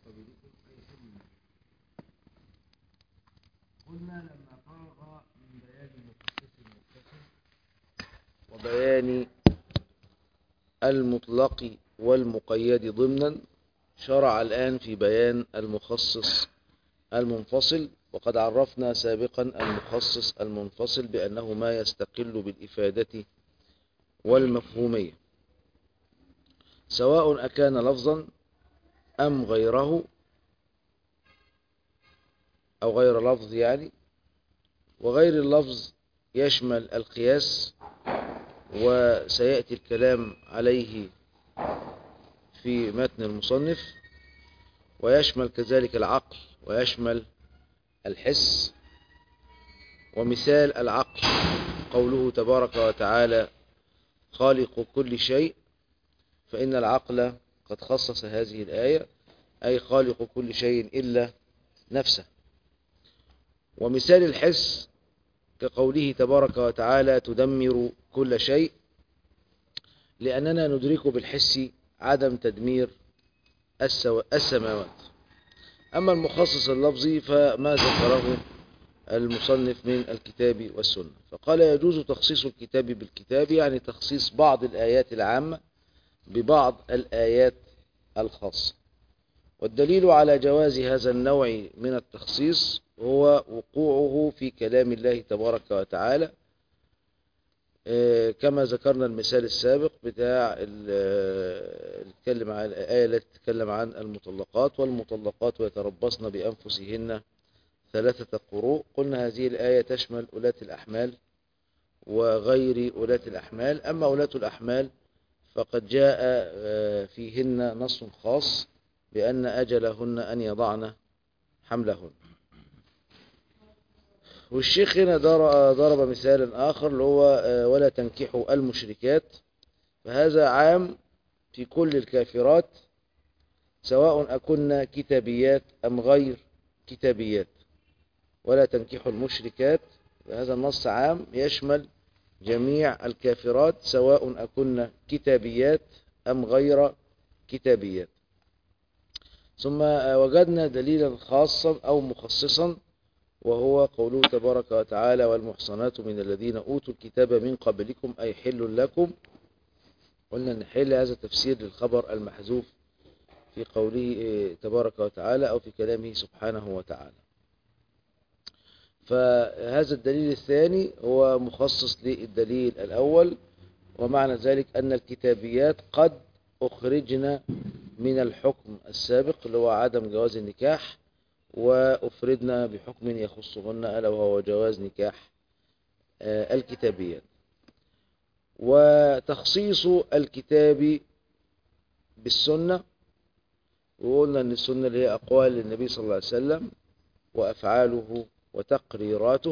قبلكم أي حل لكم قلنا لما فرغ من بيان المخصص المتصل وبيان المطلق والمقيد ضمنا شرع الآن في بيان المخصص المنفصل وقد عرفنا سابقا المخصص المنفصل بأنه ما يستقل بالإفادة والمفهومية سواء أكان لفظا أم غيره أو غير لفظ يعني وغير اللفظ يشمل القياس وسيأتي الكلام عليه في متن المصنف ويشمل كذلك العقل ويشمل الحس ومثال العقل قوله تبارك وتعالى خالق كل شيء فإن العقل قد خصص هذه الآية أي خالق كل شيء إلا نفسه ومثال الحس كقوله تبارك وتعالى تدمر كل شيء لأننا ندرك بالحس عدم تدمير السماوات أما المخصص اللفظي فما ذكره المصنف من الكتاب والسنة فقال يجوز تخصيص الكتاب بالكتاب يعني تخصيص بعض الآيات العامة ببعض الآيات الخاصة والدليل على جواز هذا النوع من التخصيص هو وقوعه في كلام الله تبارك وتعالى كما ذكرنا المثال السابق بتاع عن الآية التي تتكلم عن المطلقات والمطلقات ويتربصن بأنفسهن ثلاثة قروء قلنا هذه الآية تشمل أولاة الأحمال وغير أولاة الأحمال أما أولاة الأحمال فقد جاء فيهن نص خاص بأن أجلهن أن يضعن حملهن والشيخ هنا ضرب مثالا آخر اللي هو ولا تنكحوا المشركات فهذا عام في كل الكافرات سواء أكن كتابيات أم غير كتابيات ولا تنكحوا المشركات هذا النص عام يشمل جميع الكافرات سواء أكن كتابيات أم غير كتابيات ثم وجدنا دليلا خاصا أو مخصصا وهو قوله تبارك وتعالى والمحصنات من الذين أوتوا الكتاب من قبلكم أي حل لكم قلنا أن حل هذا تفسير للخبر المحذوف في قوله تبارك وتعالى أو في كلامه سبحانه وتعالى فهذا الدليل الثاني هو مخصص للدليل الأول ومعنى ذلك أن الكتابيات قد أخرجنا من الحكم السابق اللي هو عدم جواز النكاح وأفردنا بحكم يخصهن ألا وهو جواز نكاح الكتابيات وتخصيص الكتاب بالسنة وقلنا أن السنة اللي هي أقوال النبي صلى الله عليه وسلم وأفعاله وتقريراته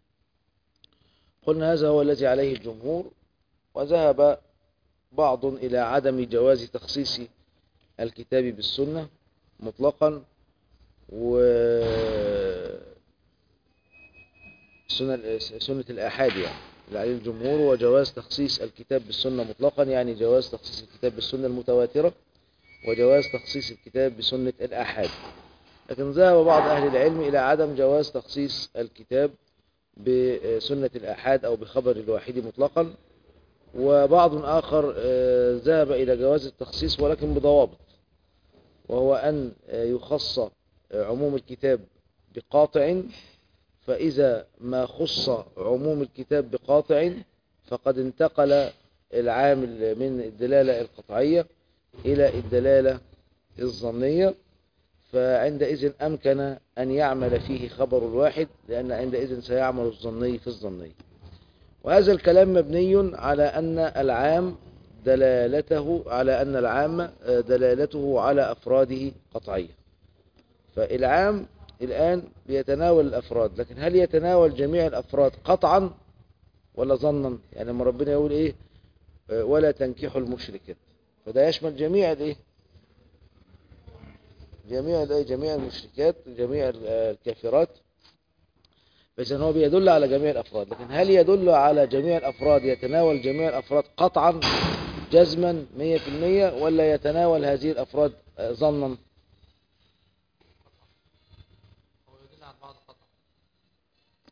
قلنا هذا هو الذي عليه الجمهور وذهب بعض إلى عدم جواز تخصيص الكتاب بالسنة مطلقا و سنة, سنة الآحاد يعني اللي عليه الجمهور وجواز تخصيص الكتاب بالسنة مطلقا يعني جواز تخصيص الكتاب بالسنة المتواترة وجواز تخصيص الكتاب بسنة الآحاد لكن ذهب بعض أهل العلم إلى عدم جواز تخصيص الكتاب بسنة الآحاد أو بخبر الواحد مطلقا وبعض آخر ذهب إلى جواز التخصيص ولكن بضوابط وهو أن يخص عموم الكتاب بقاطع فإذا ما خص عموم الكتاب بقاطع فقد انتقل العامل من الدلالة القطعية إلى الدلالة الظنية فعندئذ أمكن أن يعمل فيه خبر الواحد لأن عندئذ سيعمل الظني في الظني وهذا الكلام مبني على أن العام دلالته على أن العام دلالته على أفراده قطعية فالعام الآن بيتناول الأفراد لكن هل يتناول جميع الأفراد قطعا ولا ظنا يعني لما ربنا يقول إيه ولا تنكحوا المشركات فده يشمل جميع الإيه جميع الإيه جميع المشركات جميع الكافرات فإذا هو بيدل على جميع الأفراد لكن هل يدل على جميع الأفراد يتناول جميع الأفراد قطعا جزما 100% ولا يتناول هذه الأفراد ظنا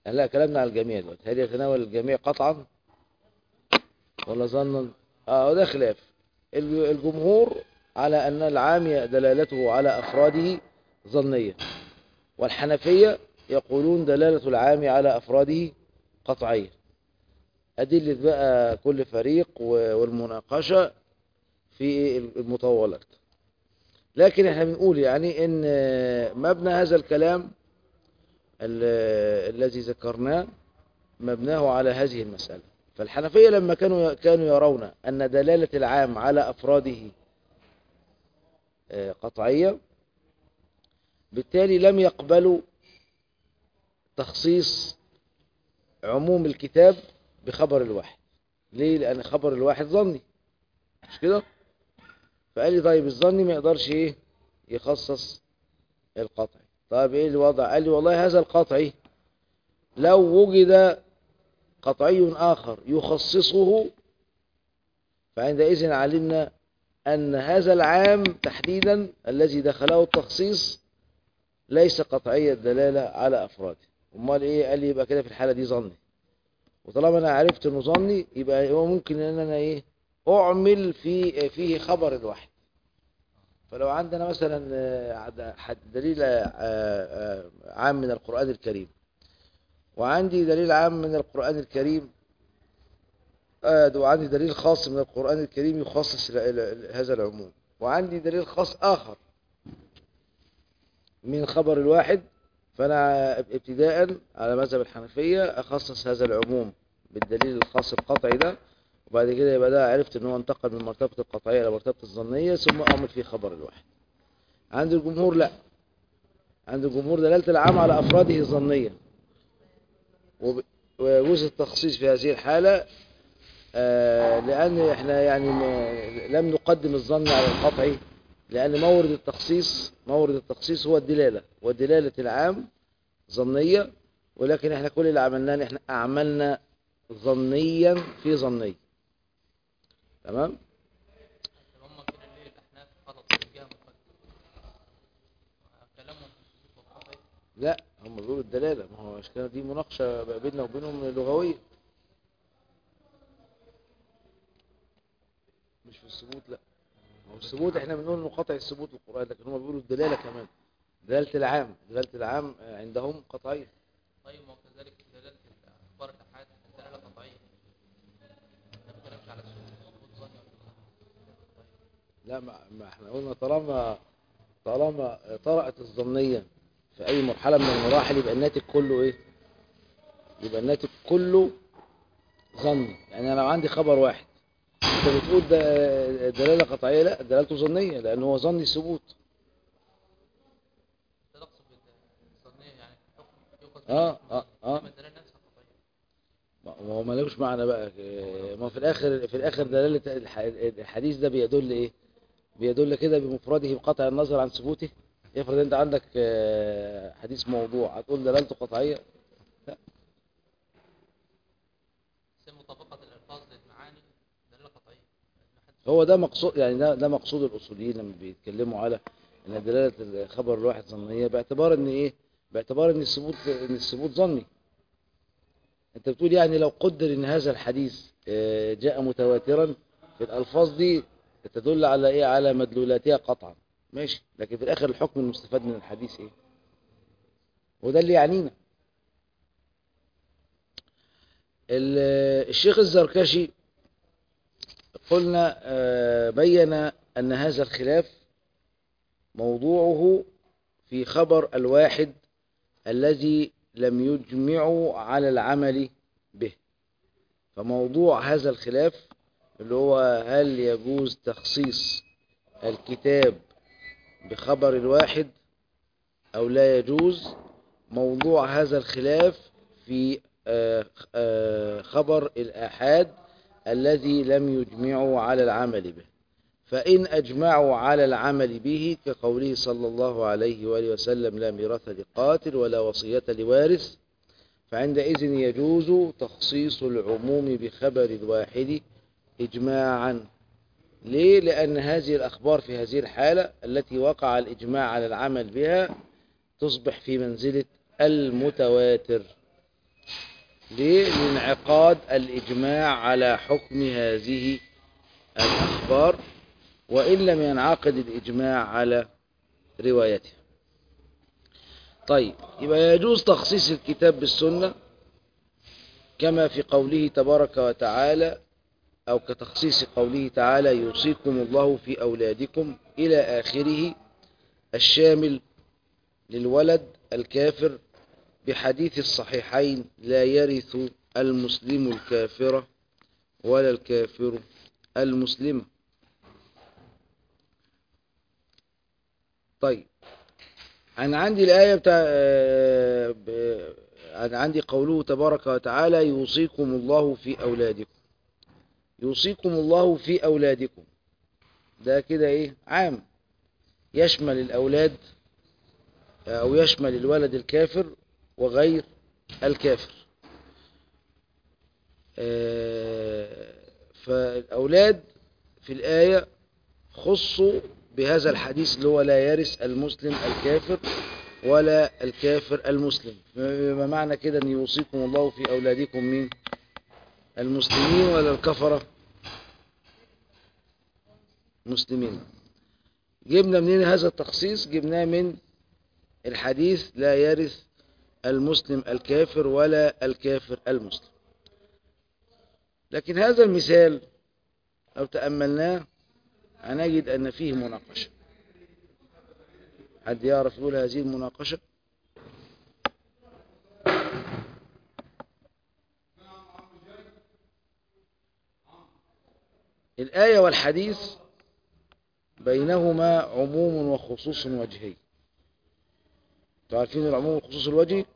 لا كلامنا على الجميع دلوقتي هل يتناول الجميع قطعا ولا ظنا اه ده خلاف الج- الجمهور على أن العام دلالته على أفراده ظنية والحنفية يقولون دلالة العام على أفراده قطعية أدلة بقى كل فريق و- والمناقشة في المطولات لكن احنا بنقول يعني ان مبنى هذا الكلام ال- الذي ذكرناه مبناه على هذه المسألة فالحنفية لما كانوا كانوا يرون أن دلالة العام على أفراده آه، قطعية بالتالي لم يقبلوا تخصيص عموم الكتاب بخبر الواحد ليه؟ لأن خبر الواحد ظني مش كده؟ فقال لي طيب الظني ما يقدرش ايه يخصص القطعي طيب ايه الوضع قال لي والله هذا القطعي لو وجد قطعي آخر يخصصه فعندئذ علمنا أن هذا العام تحديدا الذي دخله التخصيص ليس قطعي الدلالة على أفراده امال ايه قال لي يبقى كده في الحالة دي ظني وطالما انا عرفت انه ظني يبقى هو ممكن ان انا ايه اعمل في فيه خبر الواحد فلو عندنا مثلا آه، عد- حد- دليل آه، آه، عام من القرآن الكريم وعندي دليل عام من القرآن الكريم آه، وعندي دليل خاص من القرآن الكريم يخصص ال- ال- هذا العموم وعندي دليل خاص آخر من خبر الواحد فأنا ابتداء على مذهب الحنفية أخصص هذا العموم بالدليل الخاص القطعي ده وبعد كده يبقى ده عرفت ان هو انتقل من مرتبة القطعية إلى مرتبة الظنية ثم أعمل فيه خبر الواحد عند الجمهور لا عند الجمهور دلالة العام على أفراده ظنية وب- ويجوز التخصيص في هذه الحالة آه، لأن احنا يعني ما- لم نقدم الظن على القطعي لأن مورد التخصيص مورد التخصيص هو الدلالة والدلالة العام ظنية ولكن احنا كل اللي عملناه ان احنا أعملنا ظنيا في ظني تمام هم كده ليه الأحناف خلط الجهة مقدم كلامهم في السجود والقطعي لا هم بيقولوا الدلالة ما هو عشان كده دي مناقشة بقى بيننا وبينهم لغوية مش في الثبوت لا هو الثبوت احنا بنقول انه قطع الثبوت القرآن لكن هم بيقولوا الدلالة كمان دلالة العام دلالة العام آه، عندهم قطعية طيب وكذلك دلالة أخبار الأحاد دلالة قطعية ما بتكلمش على السجود السجود ظني ولا لا ما, ما احنا قلنا طالما طالما طرأت الظنية في أي مرحلة من المراحل يبقى الناتج كله إيه؟ يبقى الناتج كله ظني يعني أنا لو عندي خبر واحد أنت بتقول ده دلالة قطعية لا دلالته ظنية لأن هو ظني ثبوت ده تقصد بالظنية يعني حكم يؤخذ آه، منه آه، آه. إنما الدلالة نفسها قطعية ما هو ملوش معنى بقى إيه، ما هو في الآخر في الآخر دلالة الح- الحديث ده بيدل إيه؟ بيدل كده بمفرده بقطع النظر عن ثبوته افرض أنت عندك آه، حديث موضوع هتقول دلالته قطعية بس مطابقة الألفاظ للمعاني دلالة قطعية ما حدش- هو ده مقصود يعني ده ده مقصود الاصوليين لما بيتكلموا على ان دلاله الخبر الواحد ظنيه باعتبار ان ايه باعتبار ان الثبوت ان الثبوت ظني انت بتقول يعني لو قدر ان هذا الحديث آه، جاء متواترا في الالفاظ دي تدل على ايه على مدلولاتها قطعا ماشي لكن في الاخر الحكم المستفاد من الحديث ايه وده اللي يعنينا ال- الشيخ الزركشي قلنا آه، بين أن هذا الخلاف موضوعه في خبر الواحد الذي لم يجمعوا على العمل به فموضوع هذا الخلاف اللي هو هل يجوز تخصيص الكتاب بخبر الواحد أو لا يجوز موضوع هذا الخلاف في آه، آه، خبر الآحاد الذي لم يجمعوا على العمل به فإن أجمعوا على العمل به كقوله صلى الله عليه وآله وسلم لا ميراث لقاتل ولا وصية لوارث فعندئذ يجوز تخصيص العموم بخبر الواحد إجماعا ليه؟ لأن هذه الأخبار في هذه الحالة التي وقع الإجماع على العمل بها تصبح في منزلة المتواتر ليه؟ لانعقاد الإجماع على حكم هذه الأخبار وإن لم ينعقد الإجماع على روايتها طيب يبقى يجوز تخصيص الكتاب بالسنة كما في قوله تبارك وتعالى أو كتخصيص قوله تعالى يوصيكم الله في أولادكم إلى آخره الشامل للولد الكافر بحديث الصحيحين لا يرث المسلم الكافر ولا الكافر المسلم طيب أنا عندي الآية بتاع آه، ب- أنا عندي قوله تبارك وتعالى يوصيكم الله في أولادكم يوصيكم الله في أولادكم ده كده إيه عام يشمل الأولاد أو يشمل الولد الكافر وغير الكافر آه، فالأولاد في الآية خصوا بهذا الحديث اللي هو لا يرث المسلم الكافر ولا الكافر المسلم ما معنى كده أن يوصيكم الله في أولادكم مين المسلمين ولا الكفرة مسلمين جبنا منين هذا التخصيص جبناه من الحديث لا يرث المسلم الكافر ولا الكافر المسلم لكن هذا المثال لو تأملناه هنجد أن فيه مناقشة حد يعرف يقول هذه المناقشة الآية والحديث بينهما عموم وخصوص وجهي تعرفين العموم والخصوص الوجهي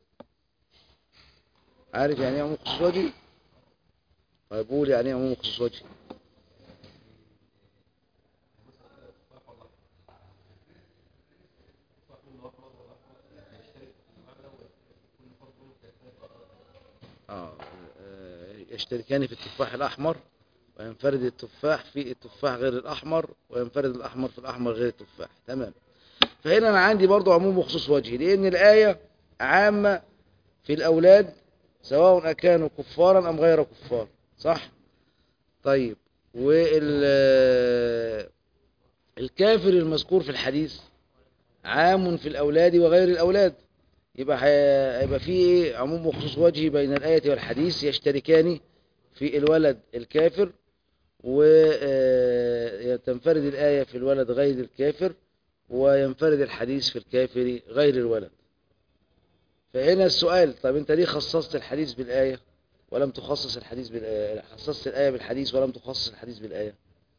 عارف يعني ايه عموم وخصوص وجهي طيب قول يعني ايه عموم وخصوص وجهي آه، آه، يشتركان في التفاح الأحمر وينفرد التفاح في التفاح غير الأحمر وينفرد الأحمر في الأحمر غير التفاح تمام فهنا أنا عندي برضو عموم وخصوص وجهي لأن الآية عامة في الأولاد سواء أكانوا كفارا أم غير كفار صح طيب وال الكافر المذكور في الحديث عام في الأولاد وغير الأولاد يبقى هي- هيبقى في ايه عموم وخصوص وجهي بين الآية والحديث يشتركان في الولد الكافر وتنفرد الآية في الولد غير الكافر وينفرد الحديث في الكافر غير الولد فهنا السؤال طب انت ليه خصصت الحديث بالآية ولم تخصص الحديث بالآية خصصت الآية بالحديث ولم تخصص الحديث بالآية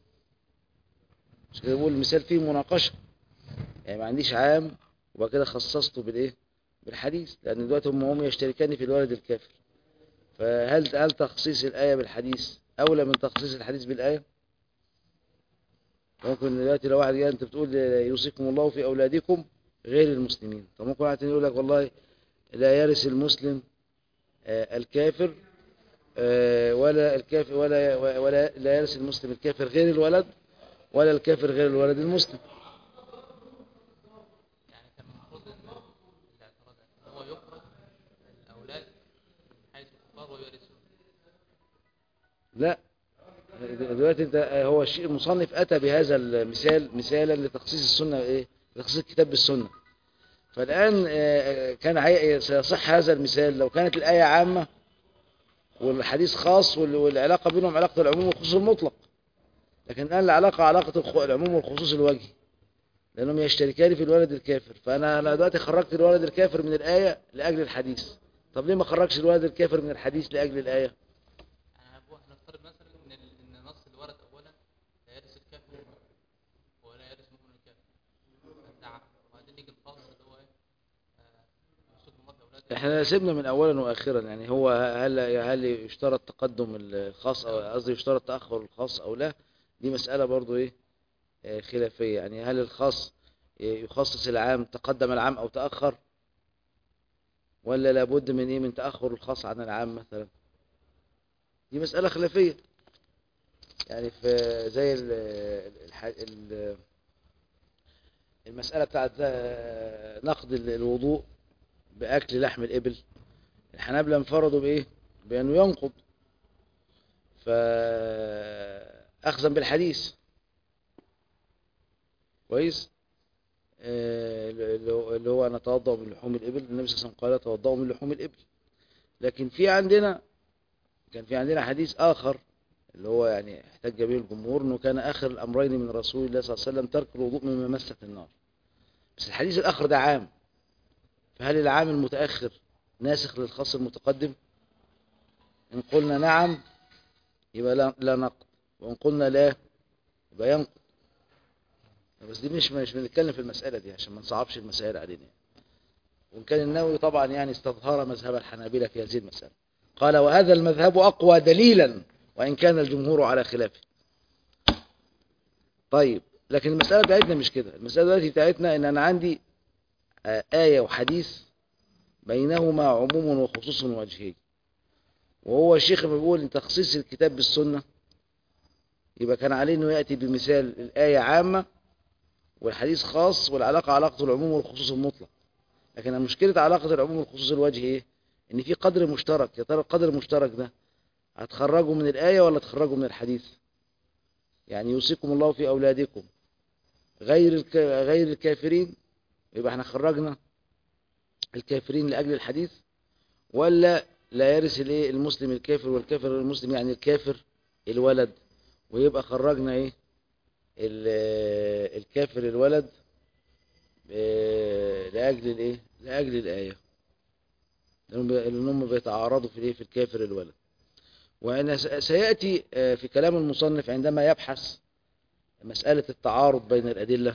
مش كده بقول المثال فيه مناقشة يعني ما عنديش عام وبعد كده خصصته بالايه بالحديث لان دلوقتي هم هم يشتركان في الولد الكافر فهل هل تخصيص الآية بالحديث أولى من تخصيص الحديث بالآية ممكن دلوقتي لو واحد جاي انت بتقول يوصيكم الله في أولادكم غير المسلمين طب ممكن واحد تاني يقول لك والله لا يرث المسلم آه، الكافر آه، ولا الكافر ولا ولا لا يرث المسلم الكافر غير الولد ولا الكافر غير الولد المسلم يعني كان المفروض ان الاعتراض ان هو يخرج الاولاد من حيث الكفار ويورثون لا دلوقتي انت هو الشيء المصنف اتى بهذا المثال مثالا لتخصيص السنه ايه لتخصيص الكتاب بالسنه فالان آه، كان هي- سيصح هذا المثال لو كانت الايه عامه والحديث خاص وال- والعلاقه بينهم علاقه العموم والخصوص المطلق لكن الان العلاقه علاقه الخ- العموم والخصوص الوجهي لانهم يشتركان في الولد الكافر فانا انا دلوقتي خرجت الولد الكافر من الايه لاجل الحديث طب ليه ما خرجش الولد الكافر من الحديث لاجل الايه يعني هو هنفترض مثلا ان ال- ان نص الورد اولا لا يرث الكافر ولا يرث مؤمن الكافر فادعى وبعدين يجي الخاص اللي هو ايه آه، يوصيكم الله في اولادكم احنا سيبنا من اولا واخرا يعني هو هل هل يشترط تقدم الخاص او قصدي يشترط تاخر الخاص او لا دي مساله برضو ايه آه، خلافيه يعني هل الخاص يخصص العام تقدم العام او تاخر ولا لابد من ايه من تاخر الخاص عن العام مثلا دي مساله خلافيه يعني في زي ال الح- ال- المساله بتاعت آه، نقد ال- الوضوء باكل لحم الابل الحنابلة انفردوا بإيه بأنه ينقض فأخذا بالحديث كويس آه، اللي هو- اللي هو نتوضأ من لحوم الإبل النبي صلى الله عليه وسلم قال توضأوا من لحوم الإبل لكن في عندنا كان في عندنا حديث آخر اللي هو يعني احتج به الجمهور انه كان اخر الامرين من رسول الله صلى الله عليه وسلم ترك الوضوء مما مست النار بس الحديث الاخر ده عام فهل العام المتاخر ناسخ للخاص المتقدم ان قلنا نعم يبقى لا, لا نقض وان قلنا لا يبقى ينقض بس دي مش مش بنتكلم في المساله دي عشان ما نصعبش المسائل علينا وان كان النووي طبعا يعني استظهر مذهب الحنابلة في هذه المساله قال وهذا المذهب اقوى دليلا وإن كان الجمهور على خلافه طيب لكن المسألة بتاعتنا مش كده المسألة دلوقتي بتاعتنا إن أنا عندي آه، آية وحديث بينهما عموم وخصوص وجهي وهو الشيخ لما بيقول إن تخصيص الكتاب بالسنة يبقى كان عليه إنه يأتي بمثال الآية عامة والحديث خاص والعلاقة علاقة العموم والخصوص المطلق لكن مشكلة علاقة العموم والخصوص الوجهي إيه؟ إن في قدر مشترك يا ترى القدر المشترك ده هتخرجوا من الآية ولا تخرجوا من الحديث يعني يوصيكم الله في أولادكم غير الك... غير الكافرين يبقى احنا خرجنا الكافرين لأجل الحديث ولا لا يرث الايه المسلم الكافر والكافر المسلم يعني الكافر الولد ويبقى خرجنا ايه ال- الكافر الولد آه، لأجل الايه لأجل الآية لأنهم بي- لأنهم بيتعارضوا في الايه في الكافر الولد وأن س- سيأتي آه، في كلام المصنف عندما يبحث مسألة التعارض بين الأدلة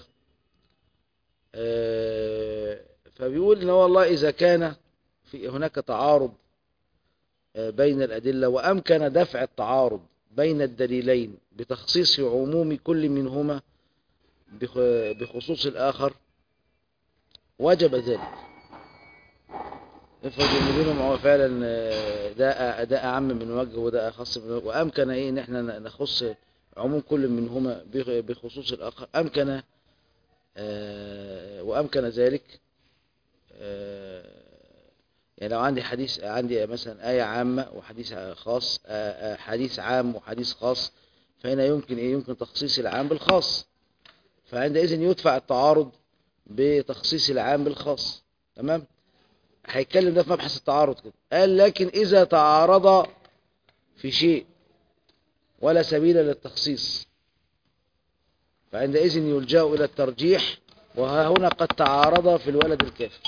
آه، فبيقول إن هو والله إذا كان في هناك تعارض آه، بين الأدلة وأمكن دفع التعارض بين الدليلين بتخصيص عموم كل منهما بخ- بخصوص الآخر وجب ذلك افرض ان بينهم هو فعلا آه، ده ده اعم من وجه وده اخص من وجه وامكن ايه ان احنا نخص عموم كل منهما بخ- بخصوص الاخر امكن آه، وامكن ذلك آه، يعني لو عندي حديث عندي مثلا آية عامة وحديث خاص آه، آه، حديث عام وحديث خاص فهنا يمكن ايه يمكن تخصيص العام بالخاص فعندئذ يدفع التعارض بتخصيص العام بالخاص تمام هيتكلم ده في مبحث التعارض كده قال لكن إذا تعارض في شيء ولا سبيل للتخصيص فعندئذ يلجأ إلى الترجيح وها هنا قد تعارض في الولد الكافر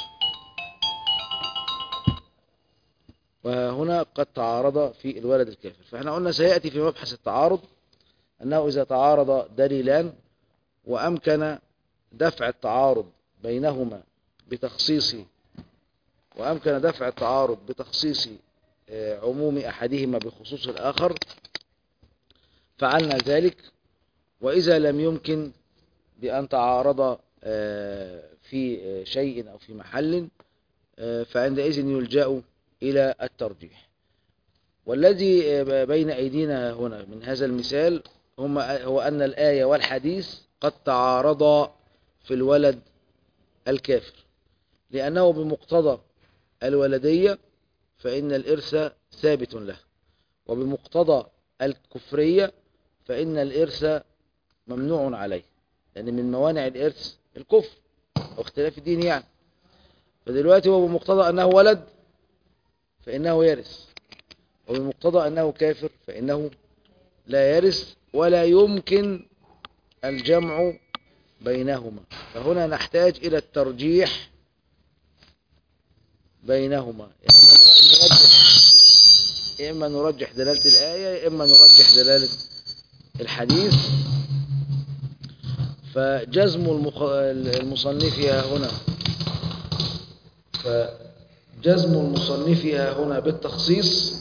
وها هنا قد تعارض في الولد الكافر فاحنا قلنا سيأتي في مبحث التعارض أنه إذا تعارض دليلان وأمكن دفع التعارض بينهما بتخصيص وأمكن دفع التعارض بتخصيص آه، عموم أحدهما بخصوص الآخر فعلنا ذلك وإذا لم يمكن بأن تعارض آه، في آه، شيء أو في محل آه، فعندئذ يلجأ إلى الترجيح والذي آه، بين أيدينا هنا من هذا المثال هم هو أن الآية والحديث قد تعارضا في الولد الكافر لأنه بمقتضى الولدية فإن الإرث ثابت له وبمقتضى الكفرية فإن الإرث ممنوع عليه لأن من موانع الإرث الكفر أو اختلاف الدين يعني فدلوقتي هو بمقتضى أنه ولد فإنه يرث وبمقتضى أنه كافر فإنه لا يرث ولا يمكن الجمع بينهما فهنا نحتاج إلى الترجيح بينهما يا إما نرجح يا إما نرجح دلالة الآية يا إما نرجح دلالة الحديث فجزم المخ... المصنف هنا فجزم المصنف هنا بالتخصيص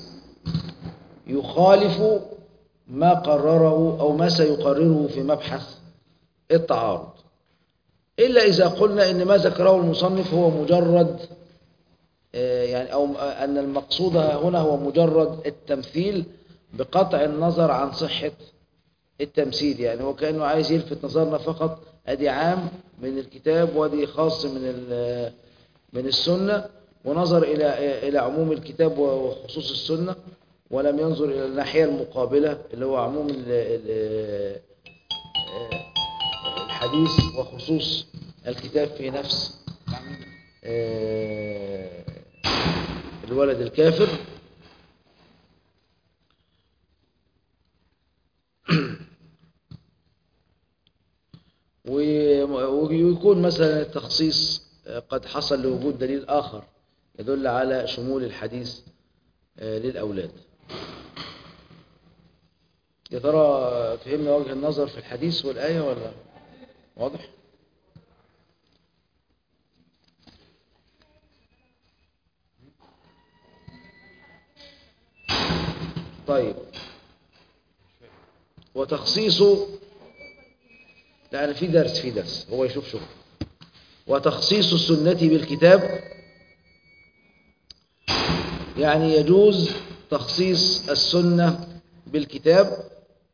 يخالف ما قرره أو ما سيقرره في مبحث التعارض إلا إذا قلنا إن ما ذكره المصنف هو مجرد آه، يعني أو أن المقصود هنا هو مجرد التمثيل بقطع النظر عن صحة التمثيل يعني هو كأنه عايز يلفت نظرنا فقط أدي عام من الكتاب وادي خاص من ال- من السنة ونظر إلى إلى عموم الكتاب وخصوص السنة ولم ينظر إلى الناحية المقابلة اللي هو عموم ال- ال- الحديث وخصوص الكتاب في نفس آه، الولد الكافر و- ويكون مثلا التخصيص قد حصل لوجود دليل آخر يدل على شمول الحديث آه، للأولاد يا ترى فهمنا وجه النظر في الحديث والآية ولا واضح؟ طيب وتخصيصه لا أنا في درس في درس هو يشوف شوف وتخصيص السنة بالكتاب يعني يجوز تخصيص السنة بالكتاب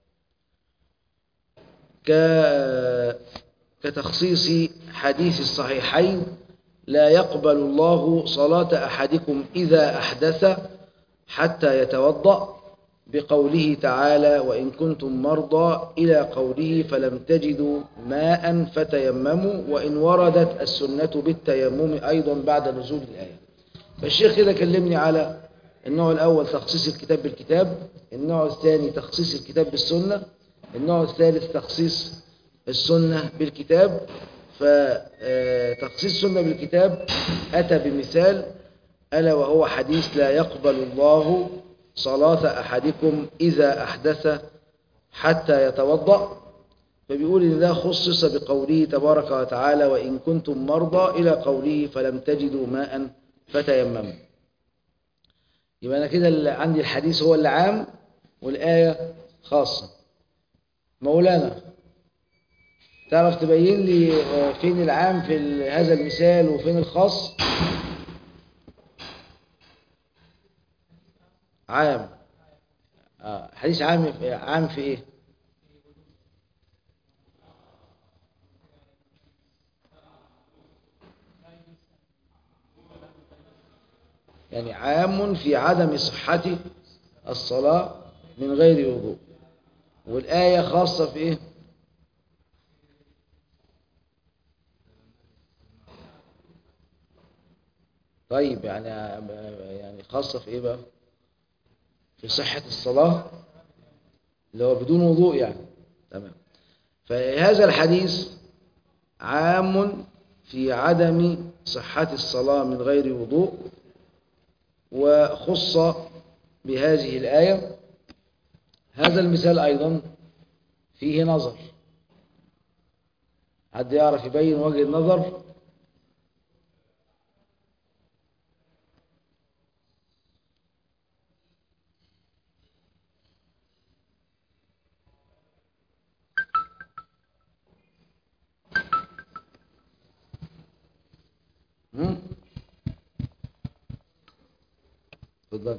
ك- كتخصيص حديث الصحيحين لا يقبل الله صلاة أحدكم إذا أحدث حتى يتوضأ بقوله تعالى وإن كنتم مرضى إلى قوله فلم تجدوا ماء فتيمموا وإن وردت السنة بالتيمم أيضا بعد نزول الآية فالشيخ كده كلمني على النوع الأول تخصيص الكتاب بالكتاب النوع الثاني تخصيص الكتاب بالسنة النوع الثالث تخصيص السنة بالكتاب فتخصيص السنة بالكتاب أتى بمثال ألا وهو حديث لا يقبل الله صلاة أحدكم إذا أحدث حتى يتوضأ فبيقول إن ده خصص بقوله تبارك وتعالى وإن كنتم مرضى إلى قوله فلم تجدوا ماء فتيمموا يبقى أنا كده اللي عندي الحديث هو اللي عام والآية خاصة مولانا تعرف تبين لي آه، فين العام في ال- هذا المثال وفين الخاص عام آه. حديث عام في عام في ايه يعني عام في عدم صحة الصلاة من غير وضوء والآية خاصة في ايه طيب يعني يعني خاصة في ايه بقى في صحة الصلاة اللي هو بدون وضوء يعني تمام فهذا الحديث عام في عدم صحة الصلاة من غير وضوء وخص بهذه الآية هذا المثال أيضا فيه نظر حد يعرف يبين وجه النظر هم؟ اتفضل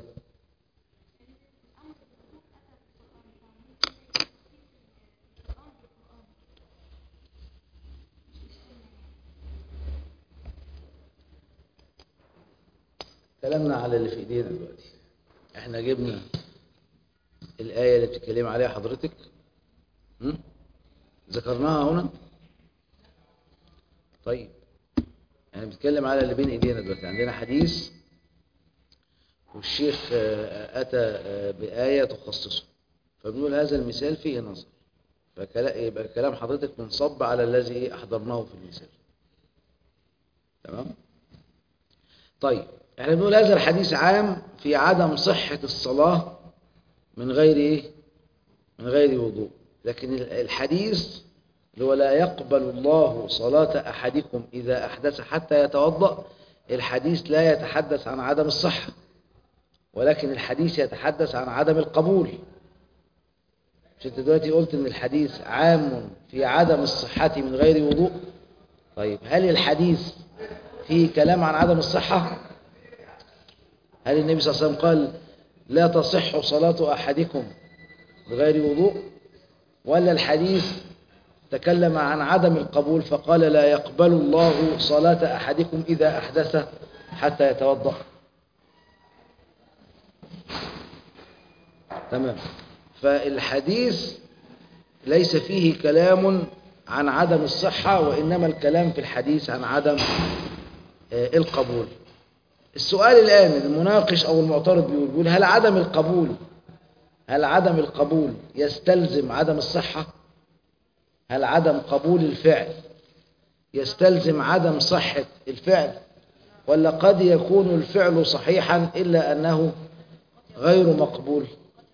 كلامنا على اللي في ايدينا دلوقتي احنا جبنا الآية اللي بتتكلم عليها حضرتك هم؟ ذكرناها هنا طيب يعني بنتكلم على اللي بين ايدينا دلوقتي عندنا حديث والشيخ آه، أتى آه، بآية تخصصه فبنقول هذا المثال فيه نظر فكلا- يبقى كلام حضرتك منصب على الذي أحضرناه في المثال تمام طيب احنا بنقول هذا الحديث عام في عدم صحة الصلاة من غير ايه من غير وضوء لكن ال- الحديث اللي هو لا يقبل الله صلاة أحدكم إذا أحدث حتى يتوضأ الحديث لا يتحدث عن عدم الصحة ولكن الحديث يتحدث عن عدم القبول مش انت دلوقتي قلت ان الحديث عام في عدم الصحة من غير وضوء طيب هل الحديث فيه كلام عن عدم الصحة هل النبي صلى الله عليه وسلم قال لا تصح صلاة أحدكم بغير وضوء ولا الحديث تكلم عن عدم القبول فقال لا يقبل الله صلاة أحدكم إذا أحدث حتى يتوضأ تمام فالحديث ليس فيه كلام عن عدم الصحة وإنما الكلام في الحديث عن عدم آه، القبول السؤال الآن المناقش أو المعترض بيقول بيقول هل عدم القبول هل عدم القبول يستلزم عدم الصحة هل عدم قبول الفعل يستلزم عدم صحة الفعل ولا قد يكون الفعل صحيحا إلا أنه غير مقبول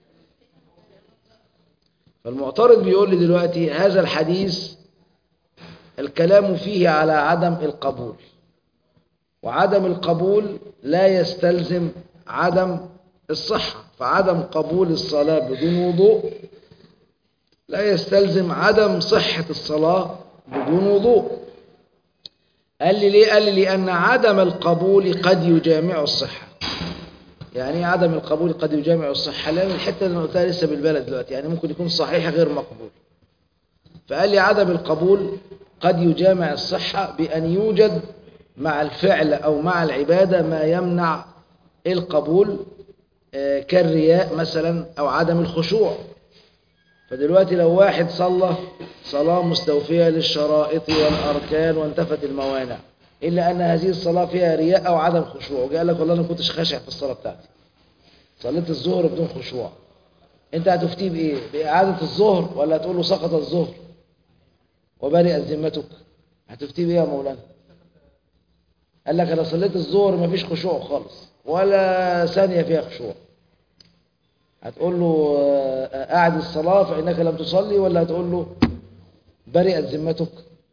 فالمعترض بيقول لي دلوقتي هذا الحديث الكلام فيه على عدم القبول وعدم القبول لا يستلزم عدم الصحة فعدم قبول الصلاة بدون وضوء لا يستلزم عدم صحة الصلاة بدون وضوء قال لي ليه قال لي لأن عدم القبول قد يجامع الصحة يعني ايه عدم القبول قد يجامع الصحة لأن الحتة اللي أنا قلتها لسه بالبلد دلوقتي يعني ممكن يكون صحيح غير مقبول فقال لي عدم القبول قد يجامع الصحة بأن يوجد مع الفعل أو مع العبادة ما يمنع القبول آه، كالرياء مثلا أو عدم الخشوع فدلوقتي لو واحد صلى صلاة مستوفية للشرائط والأركان وانتفت الموانع إلا أن هذه الصلاة فيها رياء أو عدم خشوع وقال لك والله أنا كنتش خاشع في الصلاة بتاعتي صليت الظهر بدون خشوع أنت هتفتيه بإيه؟ بإعادة الظهر ولا هتقول له سقط الظهر وبرئت ذمتك هتفتيه بإيه يا مولانا؟ قال لك أنا صليت الظهر مفيش خشوع خالص ولا ثانية فيها خشوع هتقول له آه، أعد الصلاة فإنك لم تصلي ولا هتقول له برئت ذمتك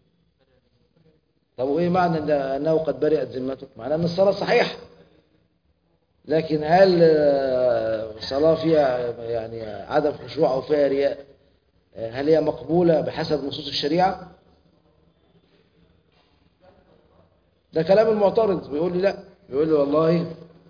طب وإيه معنى إن- أنه قد برئت ذمتك معنى أن الصلاة صحيحة لكن هل آه، صلاة فيها يعني عدم خشوع أو فيها رياء آه، هل هي مقبولة بحسب نصوص الشريعة ده كلام المعترض بيقول لي لا بيقول لي والله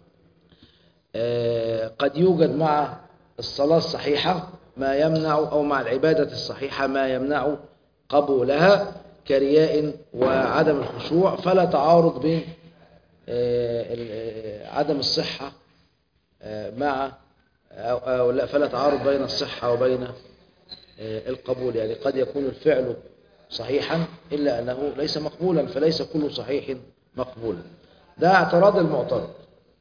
آه، قد يوجد مع الصلاة الصحيحة ما يمنع أو مع العبادة الصحيحة ما يمنع قبولها كرياء وعدم الخشوع فلا تعارض بين آه، ال- آه، عدم الصحة آه، مع أو, أو لا فلا تعارض بين الصحة وبين آه، القبول يعني قد يكون الفعل صحيحا إلا أنه ليس مقبولا فليس كل صحيح مقبولا ده اعتراض المعترض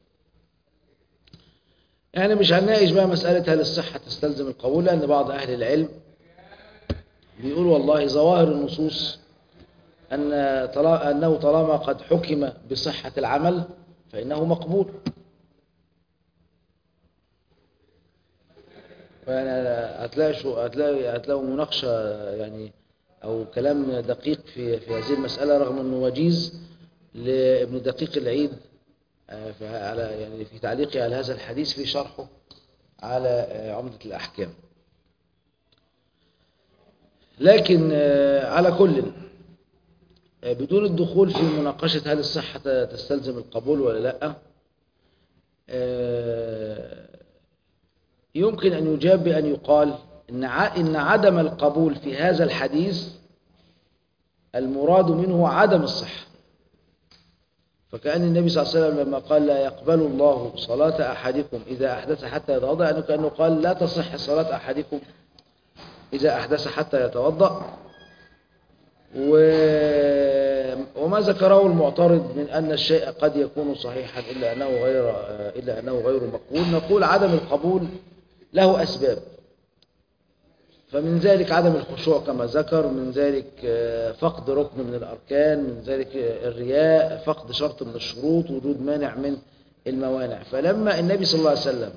يعني مش هنناقش بقى مسألة هل الصحة تستلزم القبول لأن بعض أهل العلم بيقول والله ظواهر النصوص أن طلا- أنه طالما قد حكم بصحة العمل فإنه مقبول يعني هتلاقي شو هتلاقي هتلاقوا مناقشة يعني أو كلام دقيق في في هذه المسألة رغم أنه وجيز لابن دقيق العيد آه، في- على يعني في تعليقه على هذا الحديث في شرحه على آه، عمدة الأحكام لكن آه، على كل آه، بدون الدخول في مناقشة هل الصحة تستلزم القبول ولا لا آه، يمكن أن يجاب بأن يقال إن ع- إن عدم القبول في هذا الحديث المراد منه عدم الصحة فكأن النبي صلى الله عليه وسلم لما قال لا يقبل الله صلاة أحدكم إذا أحدث حتى يتوضأ يعني كأنه قال لا تصح صلاة أحدكم إذا أحدث حتى يتوضأ و... وما ذكره المعترض من أن الشيء قد يكون صحيحا إلا أنه غير إلا أنه غير مقبول نقول عدم القبول له أسباب فمن ذلك عدم الخشوع كما ذكر من ذلك آه، فقد ركن من الأركان من ذلك آه، الرياء فقد شرط من الشروط وجود مانع من الموانع فلما النبي صلى الله عليه وسلم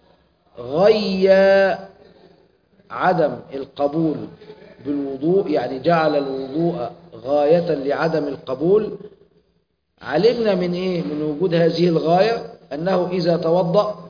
غيّ عدم القبول بالوضوء يعني جعل الوضوء غاية لعدم القبول علمنا من إيه من وجود هذه الغاية أنه إذا توضأ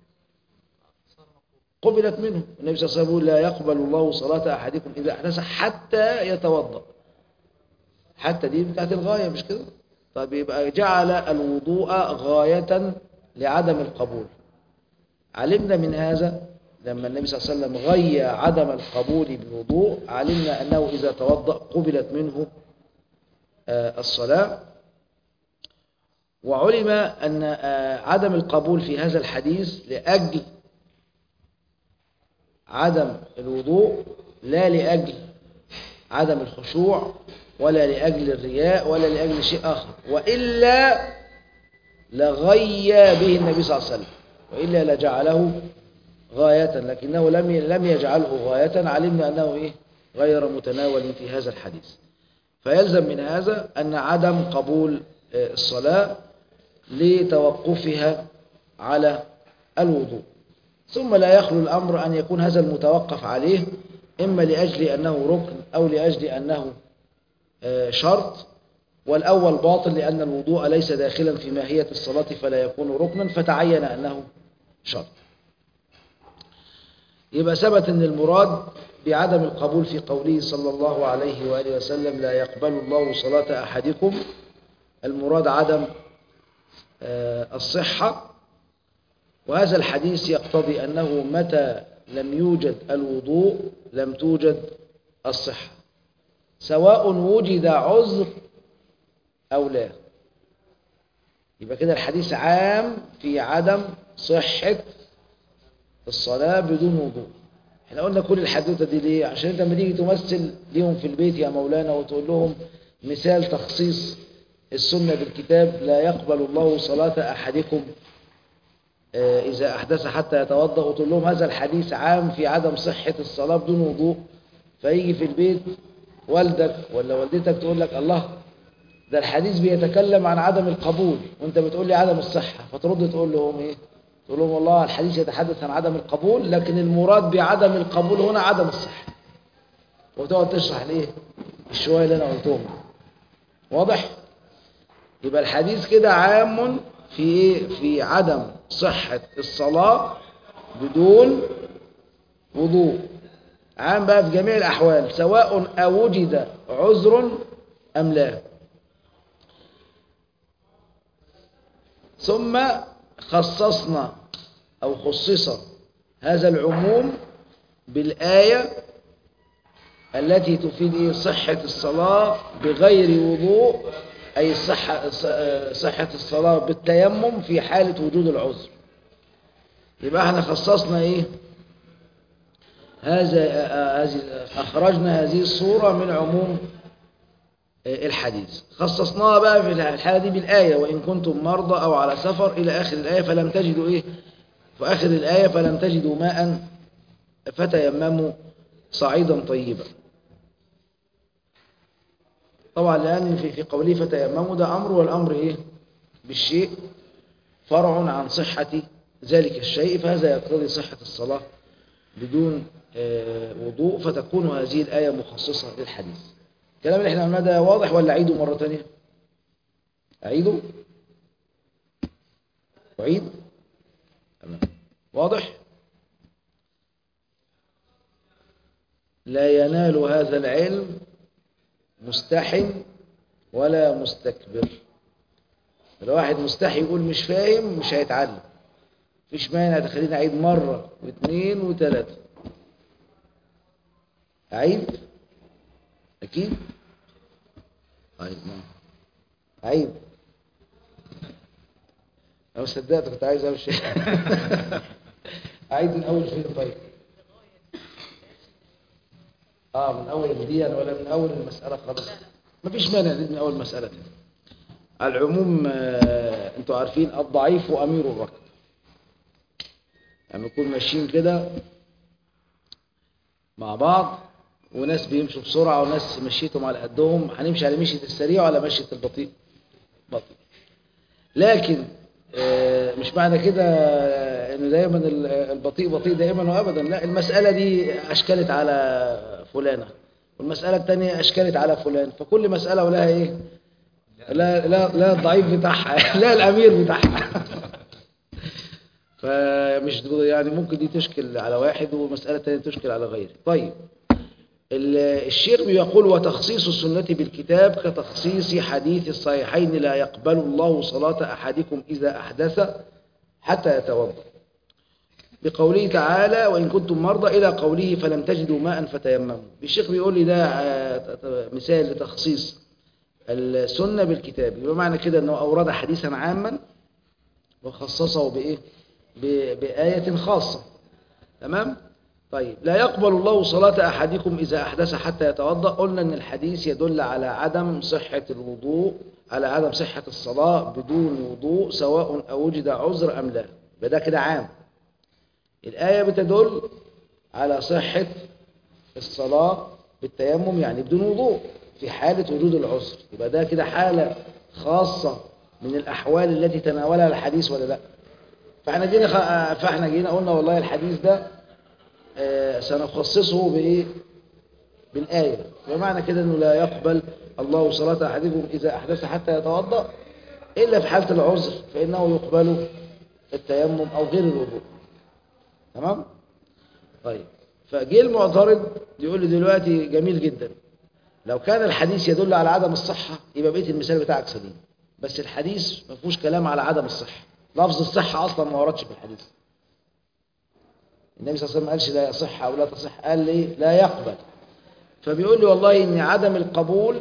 قبلت منه النبي صلى الله عليه وسلم يقول لا يقبل الله صلاة أحدكم إذا أحدث حتى يتوضأ حتى دي بتاعت الغاية مش كده طيب يبقى جعل الوضوء غاية لعدم القبول علمنا من هذا لما النبي صلى الله عليه وسلم غي عدم القبول بالوضوء علمنا أنه إذا توضأ قبلت منه آه، الصلاة وعلم أن آه، عدم القبول في هذا الحديث لأجل عدم الوضوء لا لأجل عدم الخشوع ولا لأجل الرياء ولا لأجل شيء آخر وإلا لغي به النبي صلى الله عليه وسلم وإلا لجعله غاية لكنه لم لم يجعله غاية علمنا أنه إيه غير متناول في هذا الحديث فيلزم من هذا أن عدم قبول آه، الصلاة لتوقفها على الوضوء ثم لا يخلو الأمر أن يكون هذا المتوقف عليه إما لأجل أنه ركن أو لأجل أنه آه، شرط والأول باطل لأن الوضوء ليس داخلا في ماهية الصلاة فلا يكون ركنا فتعين أنه شرط يبقى ثبت أن المراد بعدم القبول في قوله صلى الله عليه وآله وسلم لا يقبل الله صلاة أحدكم المراد عدم آه، الصحة وهذا الحديث يقتضي أنه متى لم يوجد الوضوء لم توجد الصحة سواء وجد عذر أو لا يبقى كده الحديث عام في عدم صحة الصلاة بدون وضوء احنا قلنا كل الحدوته دي ليه عشان انت لما تيجي تمثل ليهم في البيت يا مولانا وتقول لهم مثال تخصيص السنة بالكتاب لا يقبل الله صلاة أحدكم آه، إذا أحدث حتى يتوضأ وتقول لهم هذا الحديث عام في عدم صحة الصلاة بدون وضوء فيجي في البيت والدك ولا والدتك تقول لك الله ده الحديث بيتكلم عن عدم القبول وانت بتقول لي عدم الصحة فترد تقول لهم ايه تقول لهم والله الحديث يتحدث عن عدم القبول لكن المراد بعدم القبول هنا عدم الصحة وتقعد تشرح ليه الشوية اللي انا قلتهم واضح يبقى الحديث كده عام في ايه في عدم صحة الصلاة بدون وضوء عام بقى في جميع الأحوال سواء أوجد عذر أم لا ثم خصصنا أو خصص هذا العموم بالآية التي تفيد إيه؟ صحة الصلاة بغير وضوء أي صحة, صحة الصلاة بالتيمم في حالة وجود العذر يبقى احنا خصصنا ايه هذا هذه أخرجنا هذه الصورة من عموم الحديث خصصناها بقى في الحالة دي بالآية وإن كنتم مرضى أو على سفر إلى آخر الآية فلم تجدوا إيه في آخر الآية فلم تجدوا ماء فتيمموا صعيدا طيبا طبعا لأن في في قوله فتيمموا ده أمر والأمر إيه بالشيء فرع عن صحة ذلك الشيء فهذا يقتضي صحة الصلاة بدون آه، وضوء فتكون هذه الآية مخصصة للحديث الكلام اللي احنا قلناه ده واضح ولا أعيده مرة تانية أعيده أعيد تمام واضح لا ينال هذا العلم مستحن ولا مستكبر لو واحد مستحي يقول مش فاهم مش هيتعلم مفيش مانع تخليني أعيد مرة واثنين وثلاثة أعيد أكيد طيب ما أعيد لو صدقت كنت عايز أمشي أعيد من أول فين طيب اه من اول الديان ولا من اول المسألة خالص مفيش مانع نعيد من اول مسألة تاني. على العموم آه، انتوا عارفين الضعيف امير الركب يعني نكون ماشيين كده مع بعض وناس بيمشوا بسرعة وناس مشيتهم على قدهم هنمشي على مشية السريع ولا مشية البطيء بطيء لكن آه، مش معنى كده آه، ان دايما ال- البطيء بطيء دائما وابدا لا المسألة دي اشكلت على فلانة والمسألة الثانية اشكلت على فلان فكل مسألة ولها ايه لا لا لا الضعيف بتاعها لا الامير بتاعها فمش يعني ممكن دي تشكل على واحد والمسألة الثانية تشكل على غيره طيب ال- الشيخ بيقول وتخصيص السنة بالكتاب كتخصيص حديث الصحيحين لا يقبل الله صلاة أحدكم إذا أحدث حتى يتوضأ بقوله تعالى وإن كنتم مرضى إلى قوله فلم تجدوا ماء فتيمموا الشيخ بيقول لي ده آه، ت- ت- مثال لتخصيص السنة بالكتاب يبقى معنى كده أنه أورد حديثا عاما وخصصه بإيه ب- بآية خاصة تمام طيب لا يقبل الله صلاة أحدكم إذا أحدث حتى يتوضأ قلنا أن الحديث يدل على عدم صحة الوضوء على عدم صحة الصلاة بدون وضوء سواء أو وجد عذر أم لا يبقى ده كده عام الآية بتدل على صحة الصلاة بالتيمم يعني بدون وضوء في حالة وجود العذر يبقى ده كده حالة خاصة من الأحوال التي تناولها الحديث ولا لا فاحنا جينا خ... فاحنا جينا قلنا والله الحديث ده آه، سنخصصه بإيه بالآية بمعنى كده أنه لا يقبل الله صلاة أحدكم إذا أحدث حتى يتوضأ إلا في حالة العذر فإنه يقبل التيمم أو غير الوضوء تمام طيب فجه المعترض يقول لي دلوقتي جميل جدا لو كان الحديث يدل على عدم الصحة يبقى بقية المثال بتاعك سليم بس الحديث ما فيهوش كلام على عدم الصحة لفظ الصحة أصلا ما وردش في الحديث النبي صلى الله عليه وسلم ما قالش لا يصح أو لا تصح قال لي لا يقبل فبيقول لي والله إن عدم القبول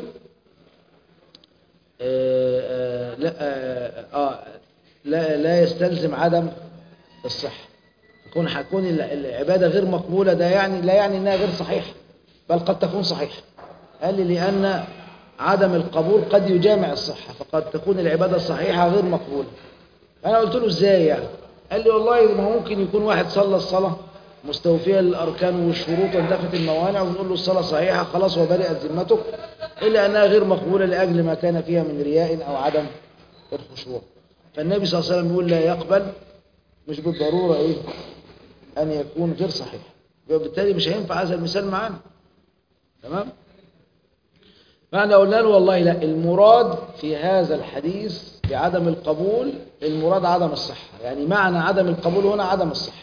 آه، آه، لا آه، آه، لا لا يستلزم عدم الصحة يكون هتكون ال- العبادة غير مقبولة ده يعني لا يعني إنها غير صحيحة بل قد تكون صحيحة قال لي لأن عدم القبول قد يجامع الصحة فقد تكون العبادة الصحيحة غير مقبولة أنا قلت له إزاي يعني قال لي والله ما هو ممكن يكون واحد صلى الصلاة مستوفية للأركان والشروط وانتفت الموانع ونقول له الصلاة صحيحة خلاص وبرئت ذمتك إلا أنها غير مقبولة لأجل ما كان فيها من رياء أو عدم الخشوع فالنبي صلى الله عليه وسلم بيقول لا يقبل مش بالضرورة إيه أن يكون غير صحيح وبالتالي مش هينفع هذا المثال معانا تمام فأنا قلنا له والله لا المراد في هذا الحديث بعدم القبول المراد عدم الصحة يعني معنى عدم القبول هنا عدم الصحة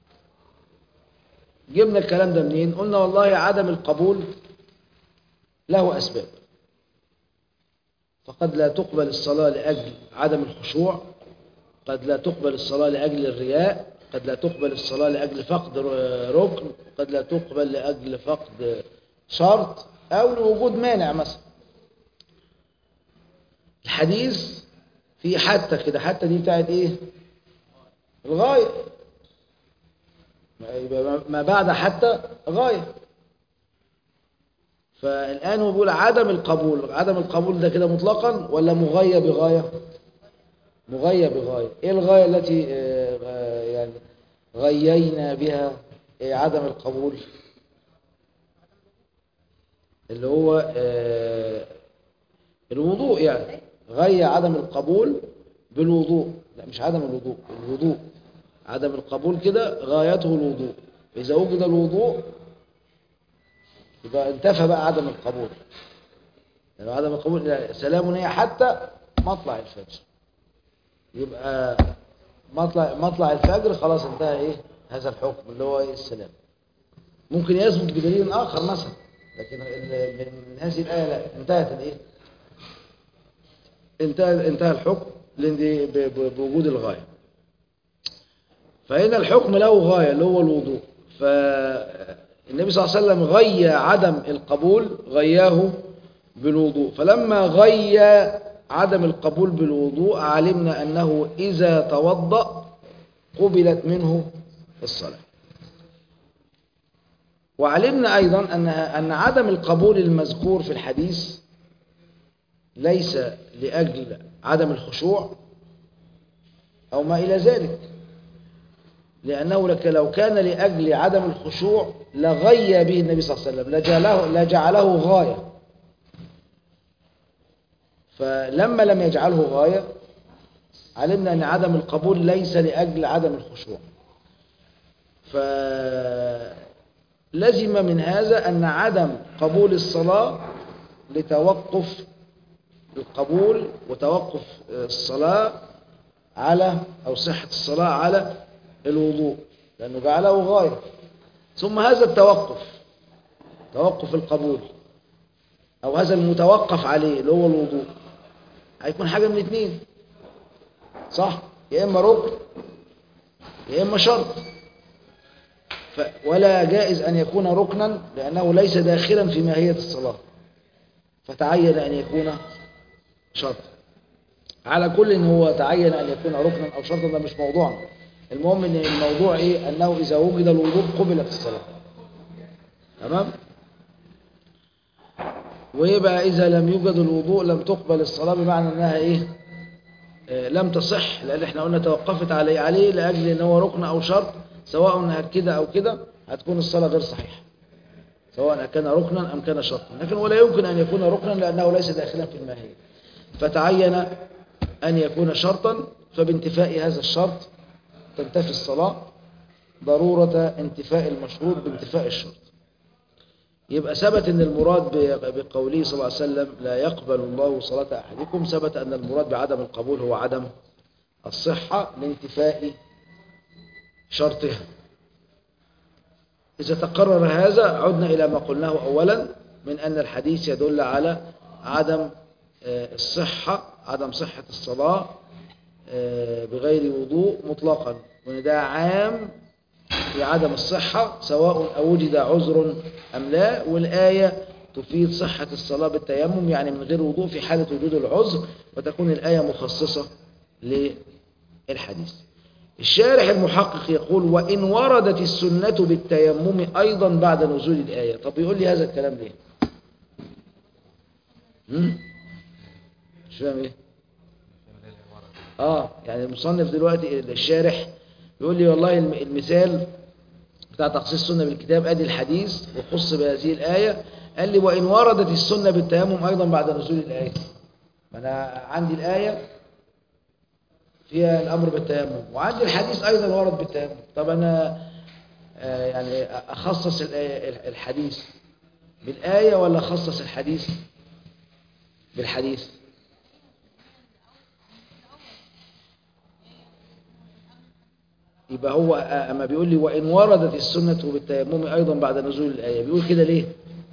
جبنا الكلام ده منين قلنا والله عدم القبول له أسباب فقد لا تقبل الصلاة لأجل عدم الخشوع قد لا تقبل الصلاة لأجل الرياء قد لا تقبل الصلاة لأجل فقد ر- ركن قد لا تقبل لأجل فقد شرط أو لوجود مانع مثلا الحديث في حتى كده حتى دي بتاعت ايه الغاية ما- يبقى ما- ما بعد حتى غاية فالآن هو بيقول عدم القبول عدم القبول ده كده مطلقا ولا مغاية بغاية مغاية بغاية ايه الغاية التي آه، آه، يعني غيينا بها إيه عدم القبول اللي هو آه، الوضوء يعني غي عدم القبول بالوضوء لا مش عدم الوضوء الوضوء عدم القبول كده غايته الوضوء إذا وجد الوضوء يبقى انتفى بقى عدم القبول يعني عدم القبول لا، سلام هي حتى مطلع الفجر يبقى مطلع مطلع الفجر خلاص انتهى ايه هذا الحكم اللي هو ايه السلام ممكن يثبت بدليل اخر مثلا لكن ال- من هذه الايه لا انتهت الايه انتهى انتهى الحكم لان دي ب- ب- بوجود الغايه فهنا الحكم له غايه اللي هو الوضوء فالنبي صلى الله عليه وسلم غي عدم القبول غياه بالوضوء فلما غي عدم القبول بالوضوء علمنا أنه إذا توضأ قبلت منه الصلاة وعلمنا أيضا أن أن عدم القبول المذكور في الحديث ليس لأجل عدم الخشوع أو ما إلى ذلك لأنه لك لو كان لأجل عدم الخشوع لغي به النبي صلى الله عليه وسلم لجعله, لجعله غاية فلما لم يجعله غاية علمنا أن عدم القبول ليس لأجل عدم الخشوع فلزم من هذا أن عدم قبول الصلاة لتوقف القبول وتوقف الصلاة على أو صحة الصلاة على الوضوء لأنه جعله غاية ثم هذا التوقف توقف القبول أو هذا المتوقف عليه اللي هو الوضوء هيكون حاجة من الاثنين صح يا إما ركن يا إما شرط ف ولا جائز أن يكون ركنا لأنه ليس داخلا في ماهية الصلاة فتعين أن يكون شرط على كل ان هو تعين ان يكون ركنا او شرطا ده مش موضوعنا المهم ان الموضوع ايه انه اذا وجد الوضوء قبلت الصلاه تمام ويبقى اذا لم يوجد الوضوء لم تقبل الصلاه بمعنى انها ايه آه لم تصح لان احنا قلنا توقفت عليه عليه لاجل ان هو ركن او شرط سواء كده او كده هتكون الصلاه غير صحيحه سواء كان ركنا ام كان شرطا لكن ولا يمكن ان يكون ركنا لانه ليس داخلا في الماهيه فتعين ان يكون شرطا فبانتفاء هذا الشرط تنتفي الصلاه ضروره انتفاء المشروط بانتفاء الشرط يبقى ثبت ان المراد بقوله صلى الله عليه وسلم لا يقبل الله صلاة احدكم ثبت ان المراد بعدم القبول هو عدم الصحة لانتفاء شرطها إذا تقرر هذا عدنا إلى ما قلناه أولا من أن الحديث يدل على عدم الصحة عدم صحة الصلاة بغير وضوء مطلقا وأن ده عام في عدم الصحة سواء وجد عذر أم لا والآية تفيد صحة الصلاة بالتيمم يعني من غير وضوء في حالة وجود العذر وتكون الآية مخصصة للحديث الشارح المحقق يقول وإن وردت السنة بالتيمم أيضا بعد نزول الآية طب يقول لي هذا الكلام ليه هم؟ مش فاهم ايه اه يعني المصنف دلوقتي الشارح يقول لي والله المثال بتاع تخصيص السنة بالكتاب ادي الحديث وخص بهذه الآية قال لي وإن وردت السنة بالتيمم أيضا بعد نزول الآية ما أنا عندي الآية فيها الأمر بالتيمم وعندي الحديث أيضا ورد بالتيمم طب أنا آه يعني أخصص الحديث بالآية ولا أخصص الحديث بالحديث يبقى هو أما بيقول لي وإن وردت السنة بالتيمم أيضا بعد نزول الآية بيقول كده ليه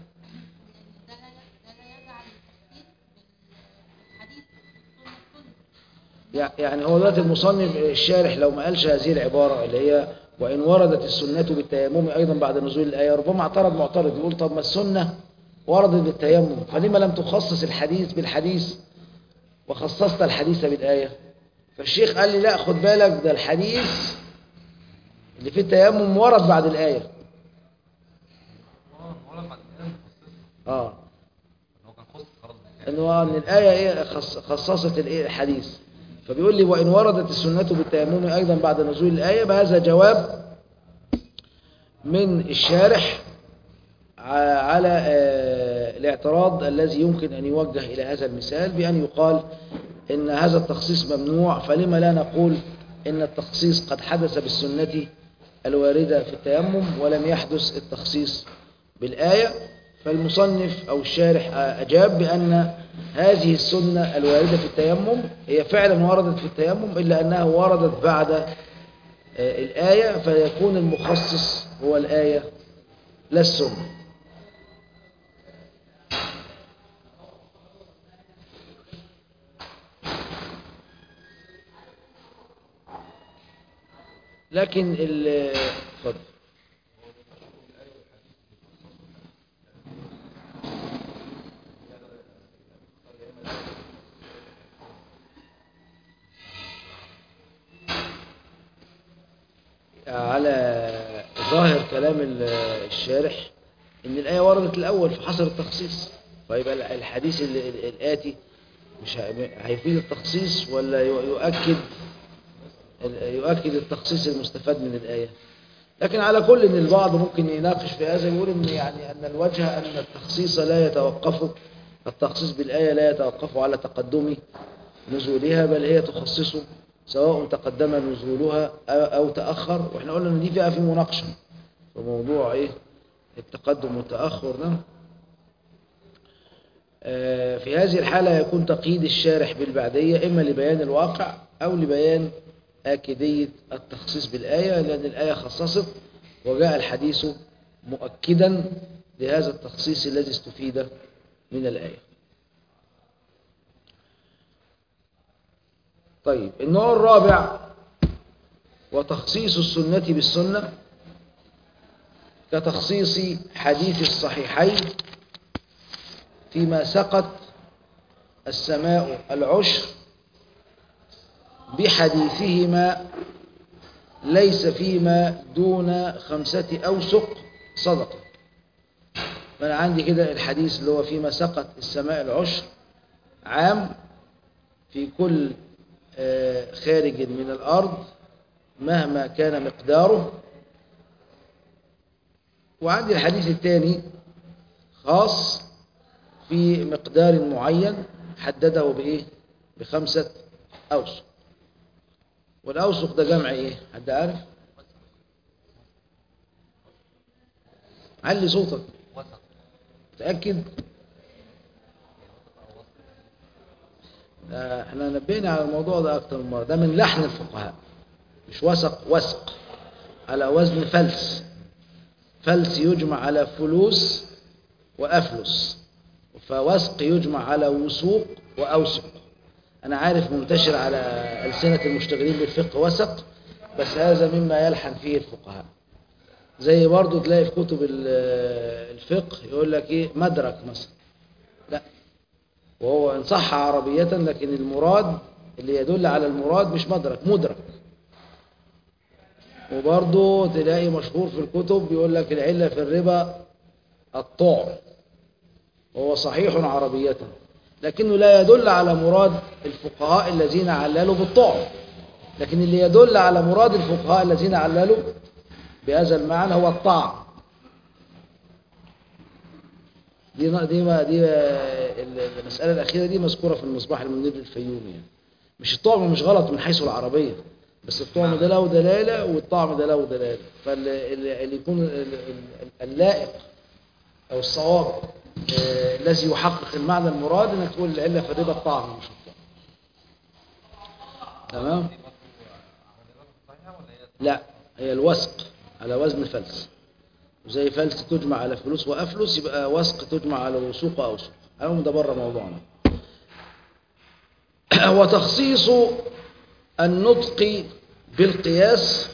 يعني هو دلوقتي المصنف الشارح لو ما قالش هذه العبارة اللي هي وإن وردت السنة بالتيمم أيضا بعد نزول الآية ربما اعترض معترض يقول طب ما السنة وردت بالتيمم فلما لم تخصص الحديث بالحديث وخصصت الحديث بالآية فالشيخ قال لي لا خد بالك ده الحديث اللي في التيمم ورد بعد الآية اه انه ان الايه ايه خصصت الايه الحديث فبيقول لي وان وردت السنه بالتيمم ايضا بعد نزول الايه بهذا جواب من الشارح على الاعتراض الذي يمكن ان يوجه الى هذا المثال بان يقال ان هذا التخصيص ممنوع فلما لا نقول ان التخصيص قد حدث بالسنه الواردة في التيمم ولم يحدث التخصيص بالآية فالمصنف أو الشارح أجاب بأن هذه السنة الواردة في التيمم هي فعلا وردت في التيمم إلا أنها وردت بعد الآية فيكون المخصص هو الآية لا السنة لكن ال اتفضل على ظاهر كلام الشارح ان الآية وردت الأول فحصل التخصيص فيبقى الحديث الآتي مش هيفيد التخصيص ولا يؤكد يؤكد التخصيص المستفاد من الآية لكن على كل ان البعض ممكن يناقش في هذا يقول ان يعني ان الوجه ان التخصيص لا يتوقف التخصيص بالآية لا يتوقف على تقدم نزولها بل هي تخصصه سواء تقدم نزولها او تأخر واحنا قلنا ان دي فيها في مناقشة في موضوع ايه التقدم والتأخر ده في هذه الحالة يكون تقييد الشارح بالبعدية إما لبيان الواقع أو لبيان آكدية التخصيص بالآية لأن الآية خصصت وجاء الحديث مؤكدا لهذا التخصيص الذي استفيد من الآية طيب النوع الرابع وتخصيص السنة بالسنة كتخصيص حديث الصحيحين فيما سقط السماء العشر بحديثهما ليس فيما دون خمسة أوسق صدقة فأنا عندي كده الحديث اللي هو فيما سقط السماء العشر عام في كل آه، خارج من الأرض مهما كان مقداره وعندي الحديث الثاني خاص في مقدار معين حدده بإيه بخمسة أوسق والأوسق ده جمع إيه حد عارف علي صوتك وسط تأكد ده احنا نبهنا على الموضوع ده أكتر من مرة ده من لحن الفقهاء مش وسق وسق على وزن فلس فلس يجمع على فلوس وأفلس فوسق يجمع على وسوق وأوسق أنا عارف منتشر على ألسنة المشتغلين بالفقه وسق بس هذا مما يلحن فيه الفقهاء زي برضو تلاقي في كتب ال- الفقه يقول لك ايه مدرك مثلا لا وهو ان صح عربية لكن المراد اللي يدل على المراد مش مدرك مدرك وبرضو تلاقي مشهور في الكتب بيقول لك العلة في الربا الطعم وهو صحيح عربية لكنه لا يدل على مراد الفقهاء الذين عللوا بالطعم لكن اللي يدل على مراد الفقهاء الذين عللوا بهذا المعنى هو الطعم دي دي ما دي المسألة الأخيرة دي مذكورة في المصباح المنير للفيومي يعني. مش الطعم مش غلط من حيث العربية بس الطعم ده له دلالة والطعم ده له دلالة فاللي يكون ال- ال- اللائق أو الصواب آه، الذي يحقق المعنى المراد انك تقول العلة في الربا الطعم مش الطعم تمام صحيحة ولا هي لا هي الوسق على وزن فلس وزي فلس تجمع على فلوس وأفلس يبقى وسق تجمع على وسوق وأوسق المهم ده بره موضوعنا وتخصيص النطق بالقياس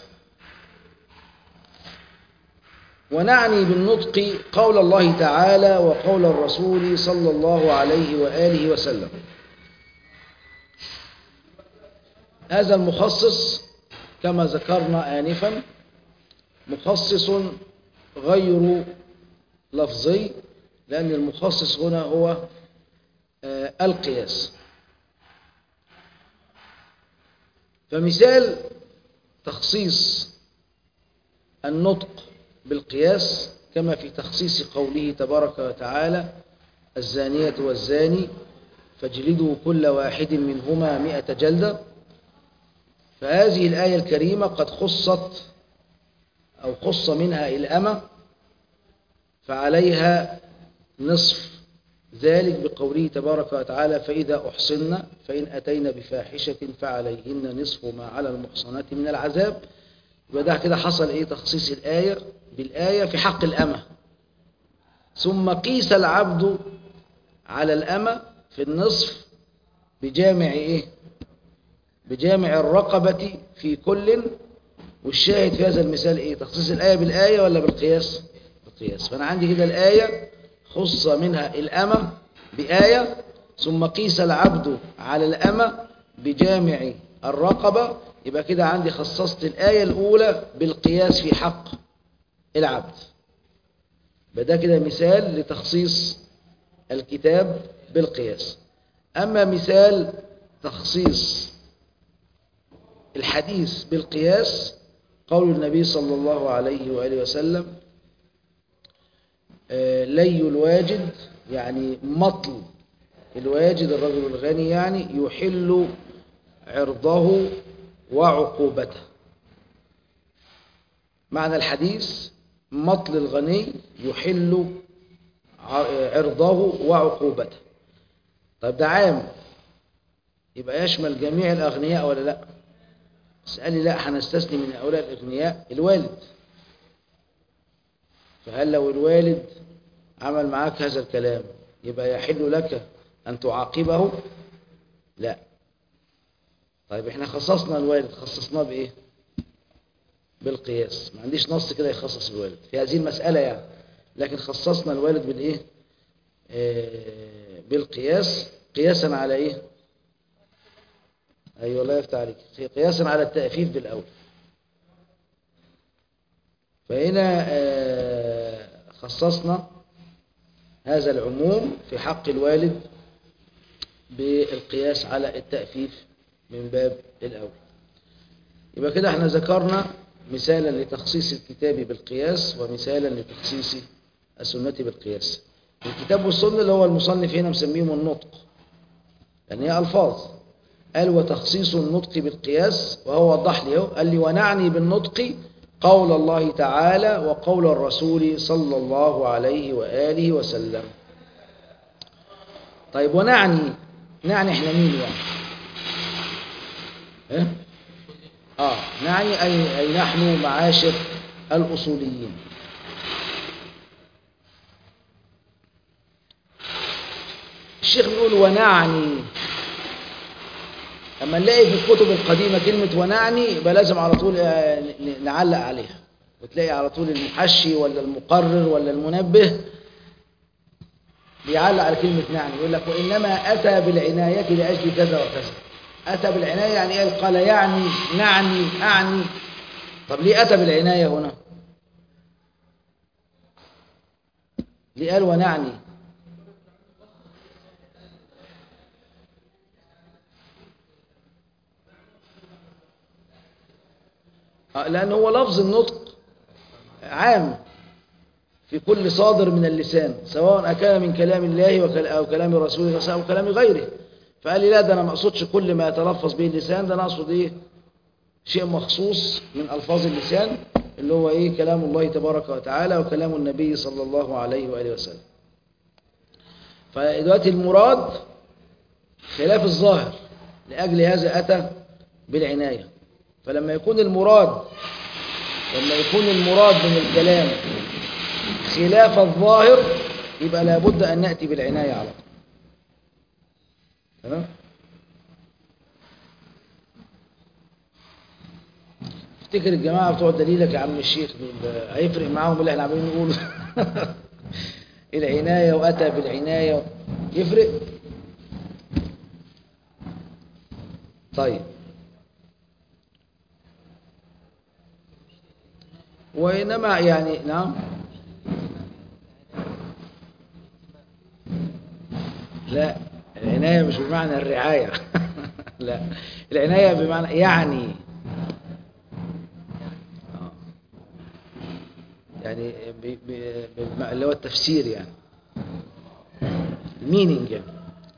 ونعني بالنطق قول الله تعالى وقول الرسول صلى الله عليه وآله وسلم هذا المخصص كما ذكرنا آنفا مخصص غير لفظي لأن المخصص هنا هو آه، القياس فمثال تخصيص النطق بالقياس كما في تخصيص قوله تبارك وتعالى الزانية والزاني فاجلدوا كل واحد منهما مئة جلدة فهذه الآية الكريمة قد خصت أو خص منها الأمة فعليها نصف ذلك بقوله تبارك وتعالى فإذا أحصن فإن أتينا بفاحشة فعليهن نصف ما على المحصنات من العذاب يبقى ده كده حصل إيه تخصيص الآية بالآية في حق الأمة ثم قيس العبد على الأمة في النصف بجامع إيه بجامع الرقبة في كل والشاهد في هذا المثال إيه تخصيص الآية بالآية ولا بالقياس بالقياس فأنا عندي كده الآية خص منها الأمة بآية ثم قيس العبد على الأمة بجامع الرقبة يبقى كده عندي خصصت الآية الأولى بالقياس في حق العبد فده كده مثال لتخصيص الكتاب بالقياس أما مثال تخصيص الحديث بالقياس قول النبي صلى الله عليه وآله وسلم آه، لي الواجد يعني مطل الواجد الرجل الغني يعني يحل عرضه وعقوبته معنى الحديث مطل الغني يحل ع- عرضه وعقوبته طيب ده عام يبقى يشمل جميع الأغنياء ولا لا اسألي لا هنستثني من هؤلاء الأغنياء الوالد فهل لو الوالد عمل معاك هذا الكلام يبقى يحل لك أن تعاقبه لا طيب احنا خصصنا الوالد خصصناه بإيه بالقياس ما عنديش نص كده يخصص الوالد في هذه المسألة يعني لكن خصصنا الوالد بالإيه آه، بالقياس قياسا على ايه ايوه الله يفتح عليك قياسا على التأفيف بالأول فهنا آه، خصصنا هذا العموم في حق الوالد بالقياس على التأفيف من باب الأول يبقى كده احنا ذكرنا مثالا لتخصيص الكتاب بالقياس ومثالا لتخصيص السنة بالقياس الكتاب والسنة اللي هو المصنف هنا مسميهم النطق لأن هي ألفاظ قال وتخصيص النطق بالقياس وهو وضح لي اهو قال لي ونعني بالنطق قول الله تعالى وقول الرسول صلى الله عليه وآله وسلم طيب ونعني نعني احنا مين يعني اه, آه نعني أي, أي نحن معاشر الأصوليين الشيخ بيقول ونعني اما نلاقي في الكتب القديمة كلمة ونعني يبقى لازم على طول آه، ن- نعلق عليها وتلاقي على طول المحشي ولا المقرر ولا المنبه بيعلق على كلمة نعني يقول لك وإنما أتى بالعناية لأجل كذا وكذا أتى بالعناية يعني إيه قال يعني نعني أعني طب ليه أتى بالعناية هنا ليه قال ونعني آه، لأن هو لفظ النطق عام في كل صادر من اللسان سواء أكان من كلام الله وكل- أو كلام رسوله صلى الله عليه وسلم أو كلام غيره فقال لي لا ده أنا ما أقصدش كل ما يتلفظ به اللسان ده أنا أقصد إيه شيء مخصوص من ألفاظ اللسان اللي هو إيه كلام الله تبارك وتعالى وكلام النبي صلى الله عليه وآله وسلم فدلوقتي المراد خلاف الظاهر لأجل هذا أتى بالعناية فلما يكون المراد لما يكون المراد من الكلام خلاف الظاهر يبقى لابد أن نأتي بالعناية على طول تمام افتكر الجماعة بتوع دليلك يا عم الشيخ دول هيفرق معاهم اللي احنا عمالين نقوله العناية وأتى بالعناية يفرق طيب وإنما يعني نعم لا العناية مش بمعنى الرعاية لا العناية بمعنى يعني آه. يعني ب- ب- بالم- اللي هو التفسير يعني المينينج يعني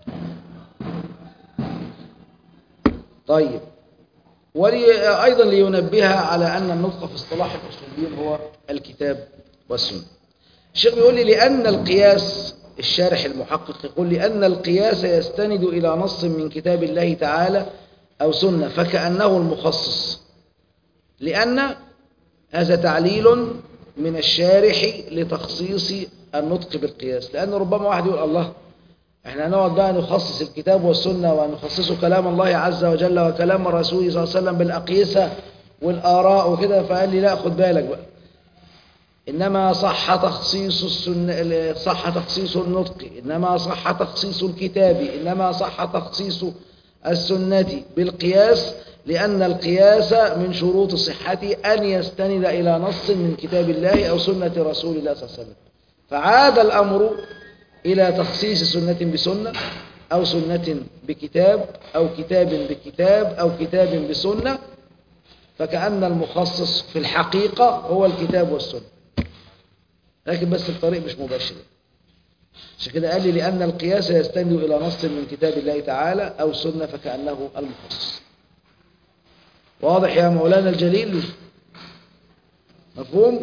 طيب ولي أيضا لينبه على أن النطق في اصطلاح الأصوليين هو الكتاب والسنة الشيخ بيقول لي لأن القياس الشارح المحقق يقول لأن القياس يستند إلى نص من كتاب الله تعالى أو سنة فكأنه المخصص لأن هذا تعليل من الشارح لتخصيص النطق بالقياس لأن ربما واحد يقول الله احنا هنقعد بقى نخصص الكتاب والسنة ونخصصه كلام الله عز وجل وكلام رسوله صلى الله عليه وسلم بالأقيسة والآراء وكده فقال لي لا خد بالك بقى إنما صح تخصيص السنة صح تخصيص النطق إنما صح تخصيص الكتاب إنما صح تخصيص السنة بالقياس لأن القياس من شروط صحته أن يستند إلى نص من كتاب الله أو سنة رسول الله صلى الله عليه وسلم فعاد الأمر إلى تخصيص سنة بسنة أو سنة بكتاب أو كتاب بكتاب أو كتاب بسنة فكأن المخصص في الحقيقة هو الكتاب والسنة لكن بس الطريق مش مباشر عشان كده قال لي لأن القياس يستند إلى نص من كتاب الله تعالى أو سنة فكأنه المخصص واضح يا مولانا الجليل مفهوم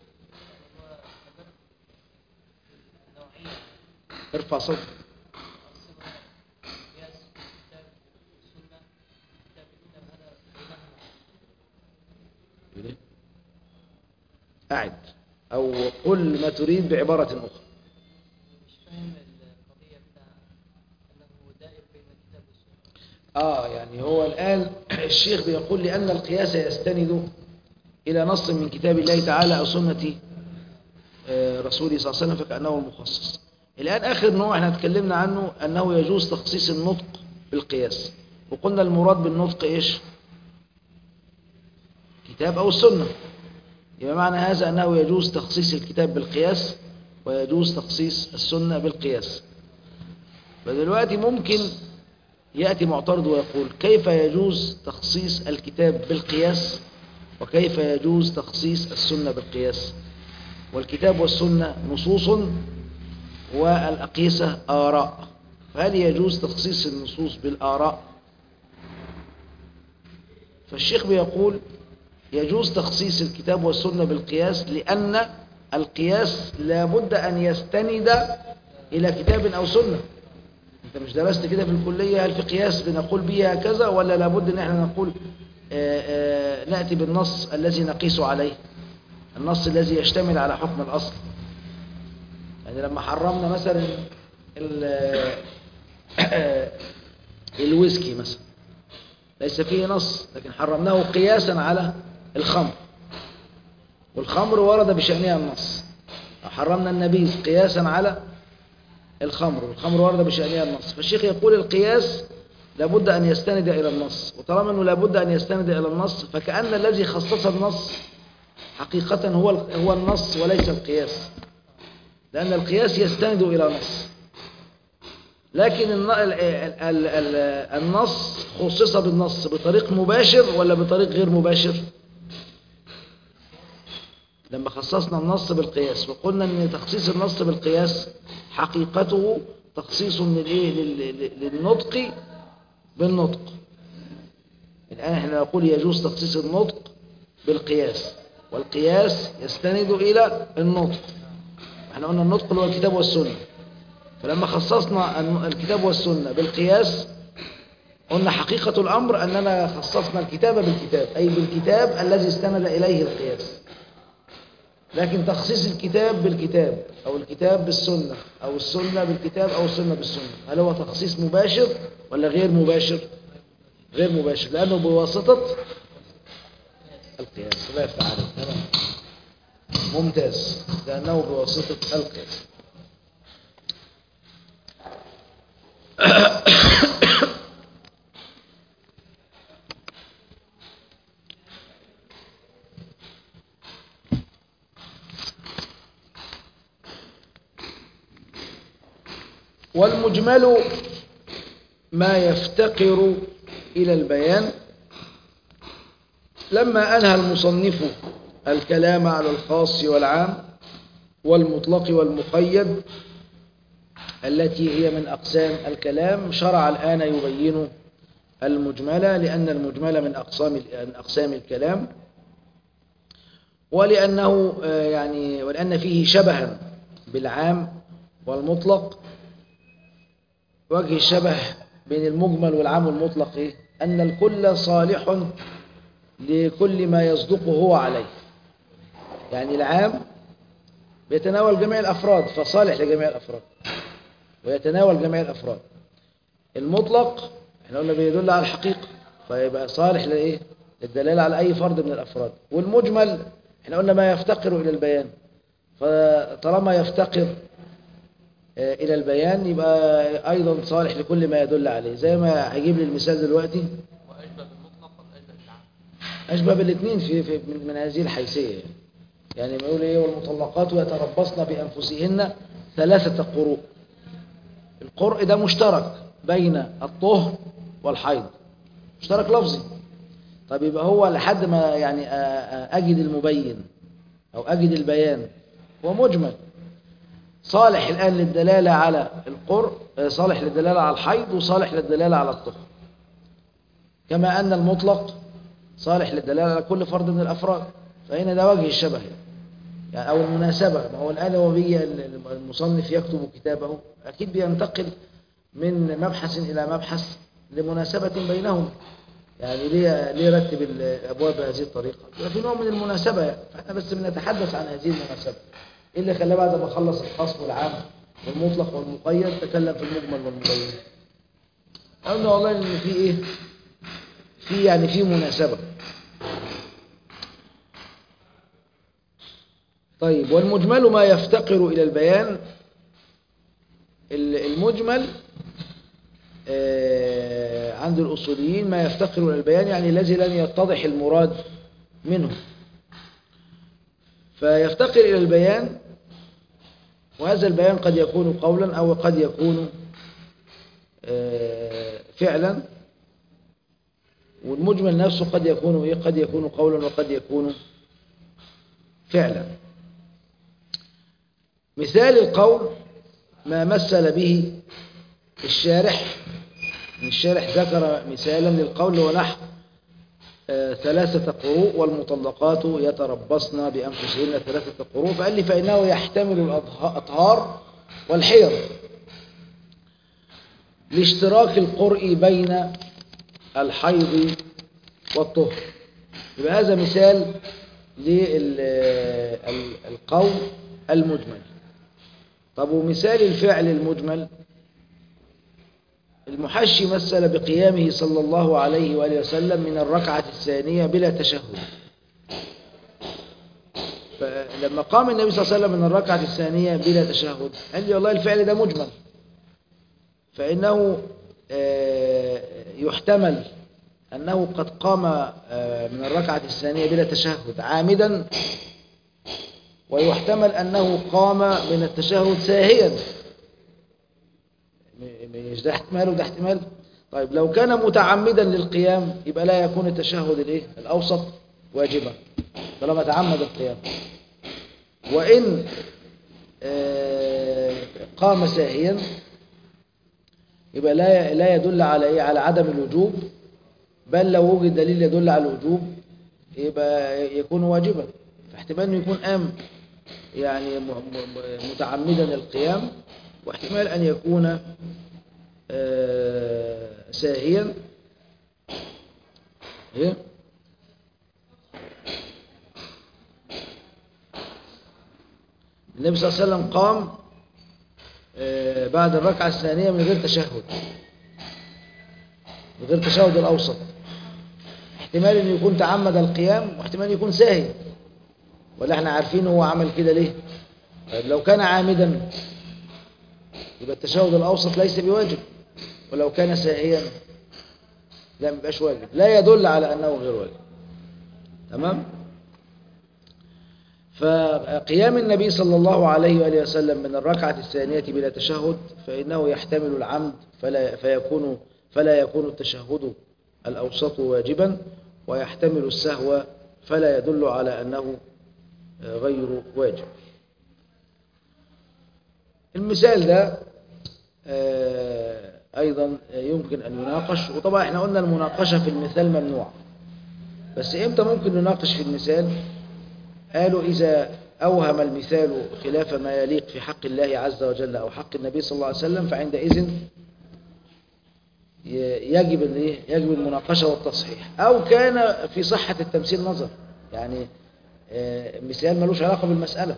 ارفع صوتك يقول إيه؟ أعد أو قل ما تريد بعبارة أخرى مش فاهم القضية بتاع أنه دائر بين الكتاب والسنة آه يعني هو الآن الشيخ بيقول لأن القياس يستند إلى نص من كتاب الله تعالى أو سنة آه، رسوله صلى الله عليه وسلم فكأنه المخصص الآن آخر نوع احنا اتكلمنا عنه أنه يجوز تخصيص النطق بالقياس وقلنا المراد بالنطق إيش كتاب أو السنة يبقى معنى هذا أنه يجوز تخصيص الكتاب بالقياس ويجوز تخصيص السنة بالقياس فدلوقتي ممكن يأتي معترض ويقول كيف يجوز تخصيص الكتاب بالقياس وكيف يجوز تخصيص السنة بالقياس والكتاب والسنة نصوص والأقيسة آراء فهل يجوز تخصيص النصوص بالآراء فالشيخ بيقول يجوز تخصيص الكتاب والسنة بالقياس لأن القياس لابد أن يستند إلى كتاب أو سنة أنت مش درست كده في الكلية هل في قياس بنقول به هكذا ولا لابد أن احنا نقول آآ آآ نأتي بالنص الذي نقيس عليه النص الذي يشتمل على حكم الأصل يعني لما حرمنا مثلا ال- الويسكي مثلا ليس فيه نص لكن حرمناه قياسا على الخمر والخمر ورد بشأنها النص حرمنا النبيذ قياسا على الخمر والخمر ورد بشأنها النص فالشيخ يقول القياس لابد أن يستند إلى النص وطالما أنه لابد أن يستند إلى النص فكأن الذي خصص النص حقيقة هو هو النص وليس القياس لأن القياس يستند إلى نص لكن الن- ال- ال- ال- النص خصص بالنص بطريق مباشر ولا بطريق غير مباشر لما خصصنا النص بالقياس وقلنا ان تخصيص النص بالقياس حقيقته تخصيص من الايه لل- لل- للنطق بالنطق الان احنا نقول يجوز تخصيص النطق بالقياس والقياس يستند الى النطق احنا قلنا النطق اللي هو الكتاب والسنه فلما خصصنا الن- الكتاب والسنه بالقياس قلنا حقيقة الأمر أننا خصصنا الكتاب بالكتاب أي بالكتاب الذي استند إليه القياس لكن تخصيص الكتاب بالكتاب أو الكتاب بالسنة أو السنة بالكتاب أو السنة بالسنة هل هو تخصيص مباشر ولا غير مباشر غير مباشر لأنه بواسطة القياس لا يفعل تمام ممتاز لأنه بواسطة القياس والمجمل ما يفتقر إلى البيان لما أنهى المصنف الكلام على الخاص والعام والمطلق والمقيد التي هي من أقسام الكلام شرع الآن يبين المجملة لأن المجملة من أقسام من أقسام الكلام ولأنه آه، يعني ولأن فيه شبها بالعام والمطلق وجه الشبه بين المجمل والعام والمطلق إيه؟ أن الكل صالح لكل ما يصدقه هو عليه يعني العام بيتناول جميع الأفراد فصالح لجميع الأفراد ويتناول جميع الأفراد المطلق احنا قلنا بيدل على الحقيقة فيبقى صالح لإيه للدلالة على أي فرد من الأفراد والمجمل احنا قلنا ما يفتقر إلى البيان فطالما يفتقر آه، إلى البيان يبقى أيضا صالح لكل ما يدل عليه زي ما هيجيب لي المثال دلوقتي وأشبه بالمطلق ولا أشبه بالعام أشبه بالاثنين في, في من, من هذه الحيثية يعني. يعني ما يقول إيه والمطلقات يتربصن بأنفسهن ثلاثة قروء القرء ده مشترك بين الطهر والحيض مشترك لفظي طب يبقى هو لحد ما يعني آ- آ- أجد المبين أو أجد البيان هو مجمل صالح الآن للدلالة على القرء آه، صالح للدلالة على الحيض وصالح للدلالة على الطهر كما أن المطلق صالح للدلالة على كل فرد من الأفراد فهنا ده وجه الشبه يعني. يعني أو المناسبة ما هو الآن هو بيجي المصنف يكتب كتابه أكيد بينتقل من مبحث إلى مبحث لمناسبة بينهم يعني ليه ليه رتب الأبواب بهذه الطريقة يبقى في نوع من المناسبة يعني. فإحنا بس بنتحدث عن هذه المناسبة إيه اللي خلاه بعد ما خلص الخاص والعام والمطلق والمقيد تكلم في المجمل والمبين قلنا والله إن في إيه في يعني في مناسبة طيب والمجمل ما يفتقر إلى البيان ال- المجمل آه، عند الأصوليين ما يفتقر إلى البيان يعني الذي لم يتضح المراد منه فيفتقر إلى البيان وهذا البيان قد يكون قولا أو قد يكون آه، فعلا والمجمل نفسه قد يكون إيه قد يكون قولا وقد يكون فعلا مثال القول ما مثل به الشارح الشارح ذكر مثالا للقول ونحو آه، ثلاثة قروء والمطلقات يتربصن بأنفسهن ثلاثة قروء فقال لي فإنه يحتمل الأطهار والحيض لاشتراك القرء بين الحيض والطهر يبقى هذا مثال للقول المجمل طب ومثال الفعل المجمل المحشي مثل بقيامه صلى الله عليه وآله وسلم من الركعة الثانية بلا تشهد فلما قام النبي صلى الله عليه وسلم من الركعة الثانية بلا تشهد قال لي والله الفعل ده مجمل فإنه آه، يحتمل أنه قد قام آه، من الركعة الثانية بلا تشهد عامدا ويحتمل أنه قام من التشهد ساهيا م- مش ده احتمال وده احتمال طيب لو كان متعمدا للقيام يبقى لا يكون التشهد الايه الأوسط واجبا طالما تعمد القيام وإن آه، قام ساهيا يبقى لا لا يدل على ايه على عدم الوجوب بل لو وجد دليل يدل على الوجوب يبقى يكون واجبا فاحتمال انه يكون قام يعني م- م- متعمدا القيام واحتمال ان يكون آه، ساهيا إيه؟ النبي صلى الله عليه وسلم قام آه، بعد الركعة الثانية من غير تشهد من غير تشهد الأوسط احتمال أن يكون تعمد القيام واحتمال يكون ساهي ولا احنا عارفين هو عمل كده ليه طيب لو كان عامدا يبقى التشهد الأوسط ليس بواجب ولو كان ساهيا لا مبقاش واجب لا يدل على أنه غير واجب تمام فقيام النبي صلى الله عليه وآله وسلم من الركعة الثانية بلا تشهد فإنه يحتمل العمد فلا, فيكون فلا يكون التشهد الأوسط واجبا ويحتمل السهو فلا يدل على أنه غير واجب المثال ده آه، أيضا يمكن أن يناقش وطبعا احنا قلنا المناقشة في المثال ممنوع بس إمتى ممكن نناقش في المثال قالوا إذا أوهم المثال خلاف ما يليق في حق الله عز وجل أو حق النبي صلى الله عليه وسلم فعندئذ ي- يجب الإيه؟ يجب المناقشة والتصحيح أو كان في صحة التمثيل نظر يعني آه، مثال ملوش علاقة بالمسألة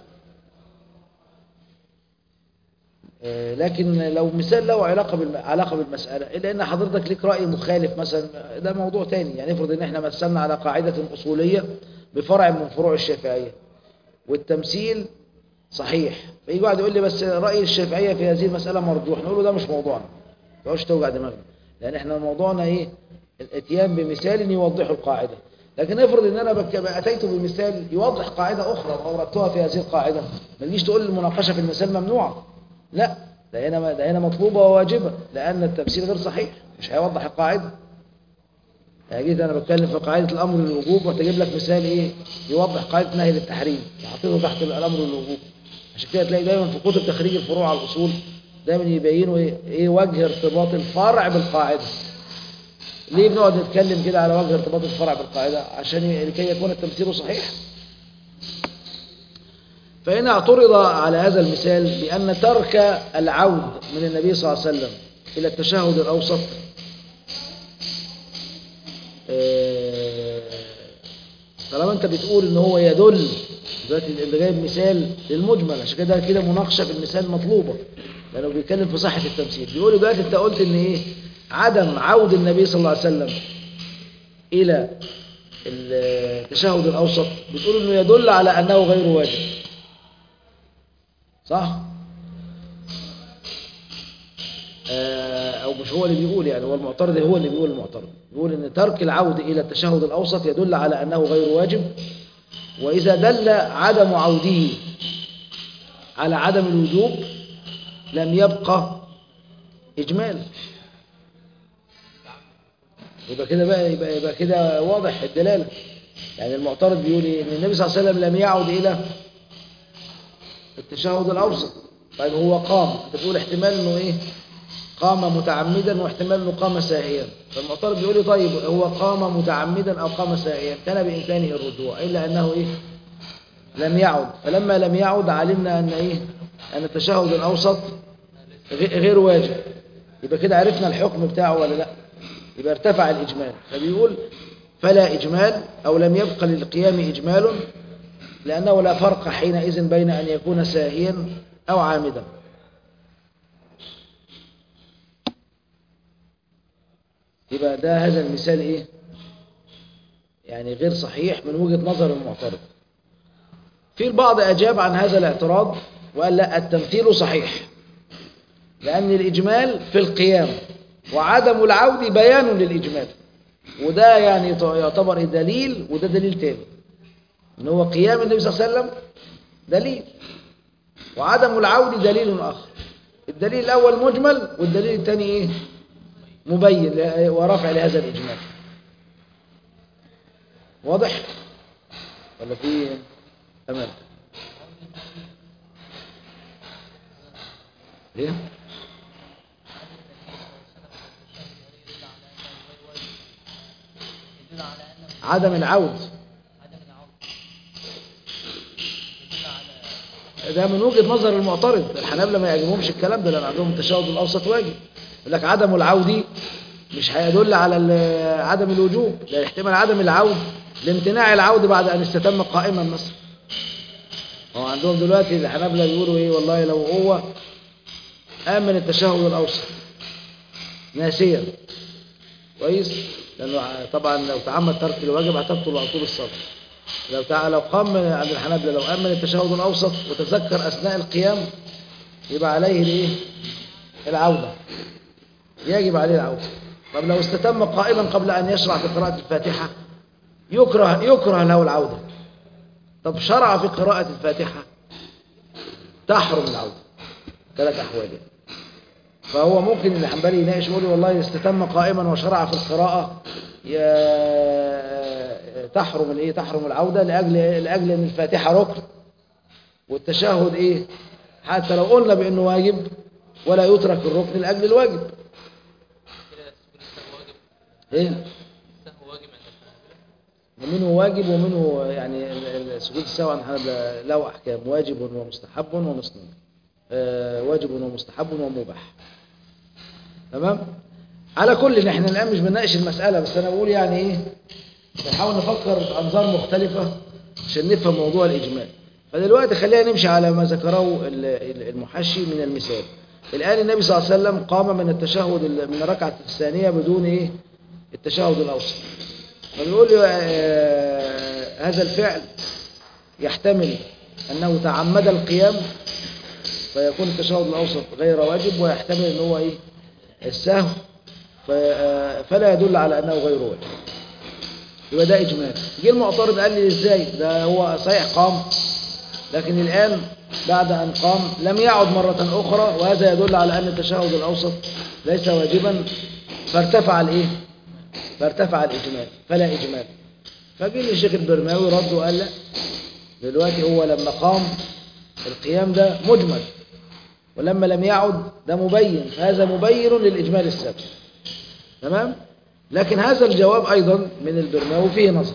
آه، لكن لو مثال له علاقة بالم... علاقة بالمسألة إلا أن حضرتك ليك رأي مخالف مثلا ده موضوع تاني يعني افرض أن احنا مثلنا على قاعدة أصولية بفرع من فروع الشافعية والتمثيل صحيح فيجي واحد يقول لي بس رأي الشافعية في هذه المسألة مرجوح نقول له ده مش موضوعنا ما تقعدش توجع دماغنا لأن احنا موضوعنا إيه الاتيان بمثال يوضح القاعدة لكن افرض ان انا بك- اتيت بمثال يوضح قاعدة اخرى واوردتها في هذه القاعدة ما تجيش تقول المناقشة في المثال ممنوعة لا ده هنا ده هنا مطلوبة وواجبة لأن التمثيل غير صحيح مش هيوضح القاعدة يعني جيت انا بتكلم في قاعدة الامر للوجوب وتجيب لك مثال ايه يوضح قاعدة نهي للتحريم وحطيته تحت الامر للوجوب عشان كده تلاقي دايما في كتب تخريج الفروع على الاصول دايما يبينوا ايه, إيه وجه ارتباط الفرع بالقاعدة ليه بنقعد نتكلم كده على وجه ارتباط الفرع بالقاعدة عشان ي- لكي يكون التمثيل صحيح فإن اعترض على هذا المثال بأن ترك العود من النبي صلى الله عليه وسلم إلى التشهد الأوسط آه، طالما انت بتقول ان هو يدل دلوقتي اللي جايب مثال للمجمل عشان كده كده مناقشه في المثال مطلوبه لانه بيتكلم في صحه التمثيل بيقول دلوقتي انت قلت ان ايه عدم عود النبي صلى الله عليه وسلم الى التشهد الاوسط بتقول انه يدل على انه غير واجب صح او مش هو اللي بيقول يعني هو المعترض هو اللي بيقول المعترض بيقول ان ترك العود الى التشهد الاوسط يدل على انه غير واجب واذا دل عدم عوده على عدم الوجوب لم يبقى اجمال يبقى كده بقى يبقى, يبقى كده واضح الدلاله يعني المعترض بيقول ايه ان النبي صلى الله عليه وسلم لم يعد الى التشهد الاوسط طيب هو قام انت بتقول احتمال انه ايه قام متعمدا واحتمال انه قام ساهيا فالمعترض بيقول لي طيب هو قام متعمدا او قام ساهيا كان بامكانه الرجوع الا انه ايه لم يعد فلما لم يعد علمنا ان ايه ان التشهد الاوسط غ- غير واجب يبقى كده عرفنا الحكم بتاعه ولا لا يبقى ارتفع الاجمال فبيقول فلا اجمال او لم يبقى للقيام اجمال لانه لا فرق حينئذ بين ان يكون ساهيا او عامدا يبقى ده هذا المثال ايه يعني غير صحيح من وجهة نظر المعترض في البعض أجاب عن هذا الاعتراض وقال لا التمثيل صحيح لأن الإجمال في القيام وعدم العود بيان للإجمال وده يعني يعتبر دليل وده دليل تاني إن هو قيام النبي صلى الله عليه وسلم دليل وعدم العود دليل آخر الدليل الأول مجمل والدليل الثاني إيه مبين ل- ورفع لهذا الإجمال واضح ولا في أمل ليه يدل على أنه عدم العود عدم العود يدل على ده من وجهة نظر المعترض الحنابلة ما يعجبهمش الكلام ده لأن عندهم التشهد الأوسط واجب يقول لك عدم العود مش هيدل على ال- عدم الوجوب ده يحتمل عدم العود لامتناع العود بعد أن استتم قائما مثلا هو عندهم دلوقتي الحنابلة بيقولوا إيه والله لو هو آمن التشهد الأوسط ناسيا كويس لأنه ع- طبعا لو تعمد ترك الواجب هتبطل على طول الصلاة لو تعالى لو قام عند الحنابلة لو أمن التشهد الأوسط وتذكر أثناء القيام يبقى عليه الإيه؟ العودة يجب عليه العودة طب لو استتم قائما قبل أن يشرع في قراءة الفاتحة يكره يكره له العودة طب شرع في قراءة الفاتحة تحرم العودة ثلاث أحوال يعني. فهو ممكن الحنبلي يناقش يقول والله استتم قائما وشرع في القراءة ي- تحرم الايه تحرم العودة لأجل لأجل ان الفاتحة ركن والتشهد ايه حتى لو قلنا بانه واجب ولا يترك الركن لأجل الواجب كده سجود السهو واجب ايه السهو واجب عند الحنابلة ومنه واجب ومنه يعني ال- ال- سجود السهو عن الحنابلة له أحكام واجب ومستحب ومسنون آه، واجب ومستحب ومباح تمام على كل احنا الآن مش بنناقش المسألة بس أنا بقول يعني إيه بنحاول نفكر بأنظار مختلفة عشان نفهم موضوع الإجمال فدلوقتي خلينا نمشي على ما ذكره ال- ال- المحشي من المثال الآن النبي صلى الله عليه وسلم قام من التشهد ال- من الركعة الثانية بدون إيه التشهد الأوسط فبيقول له آه، هذا الفعل يحتمل أنه تعمد القيام فيكون التشهد الأوسط غير واجب ويحتمل أنه هو إيه السهو ف- آه، فلا يدل على أنه غير واجب يبقى ده إجمال جه المعترض قال لي إزاي ده هو صحيح قام لكن الآن بعد أن قام لم يعد مرة أخرى وهذا يدل على أن التشهد الأوسط ليس واجبا فارتفع الإيه فارتفع الإجمال فلا إجمال فجه لي الشيخ البرماوي رد وقال لا دلوقتي هو لما قام القيام ده مجمل ولما لم يعد ده مبين فهذا مبين للإجمال السابق تمام لكن هذا الجواب أيضا من البرماوي فيه نظر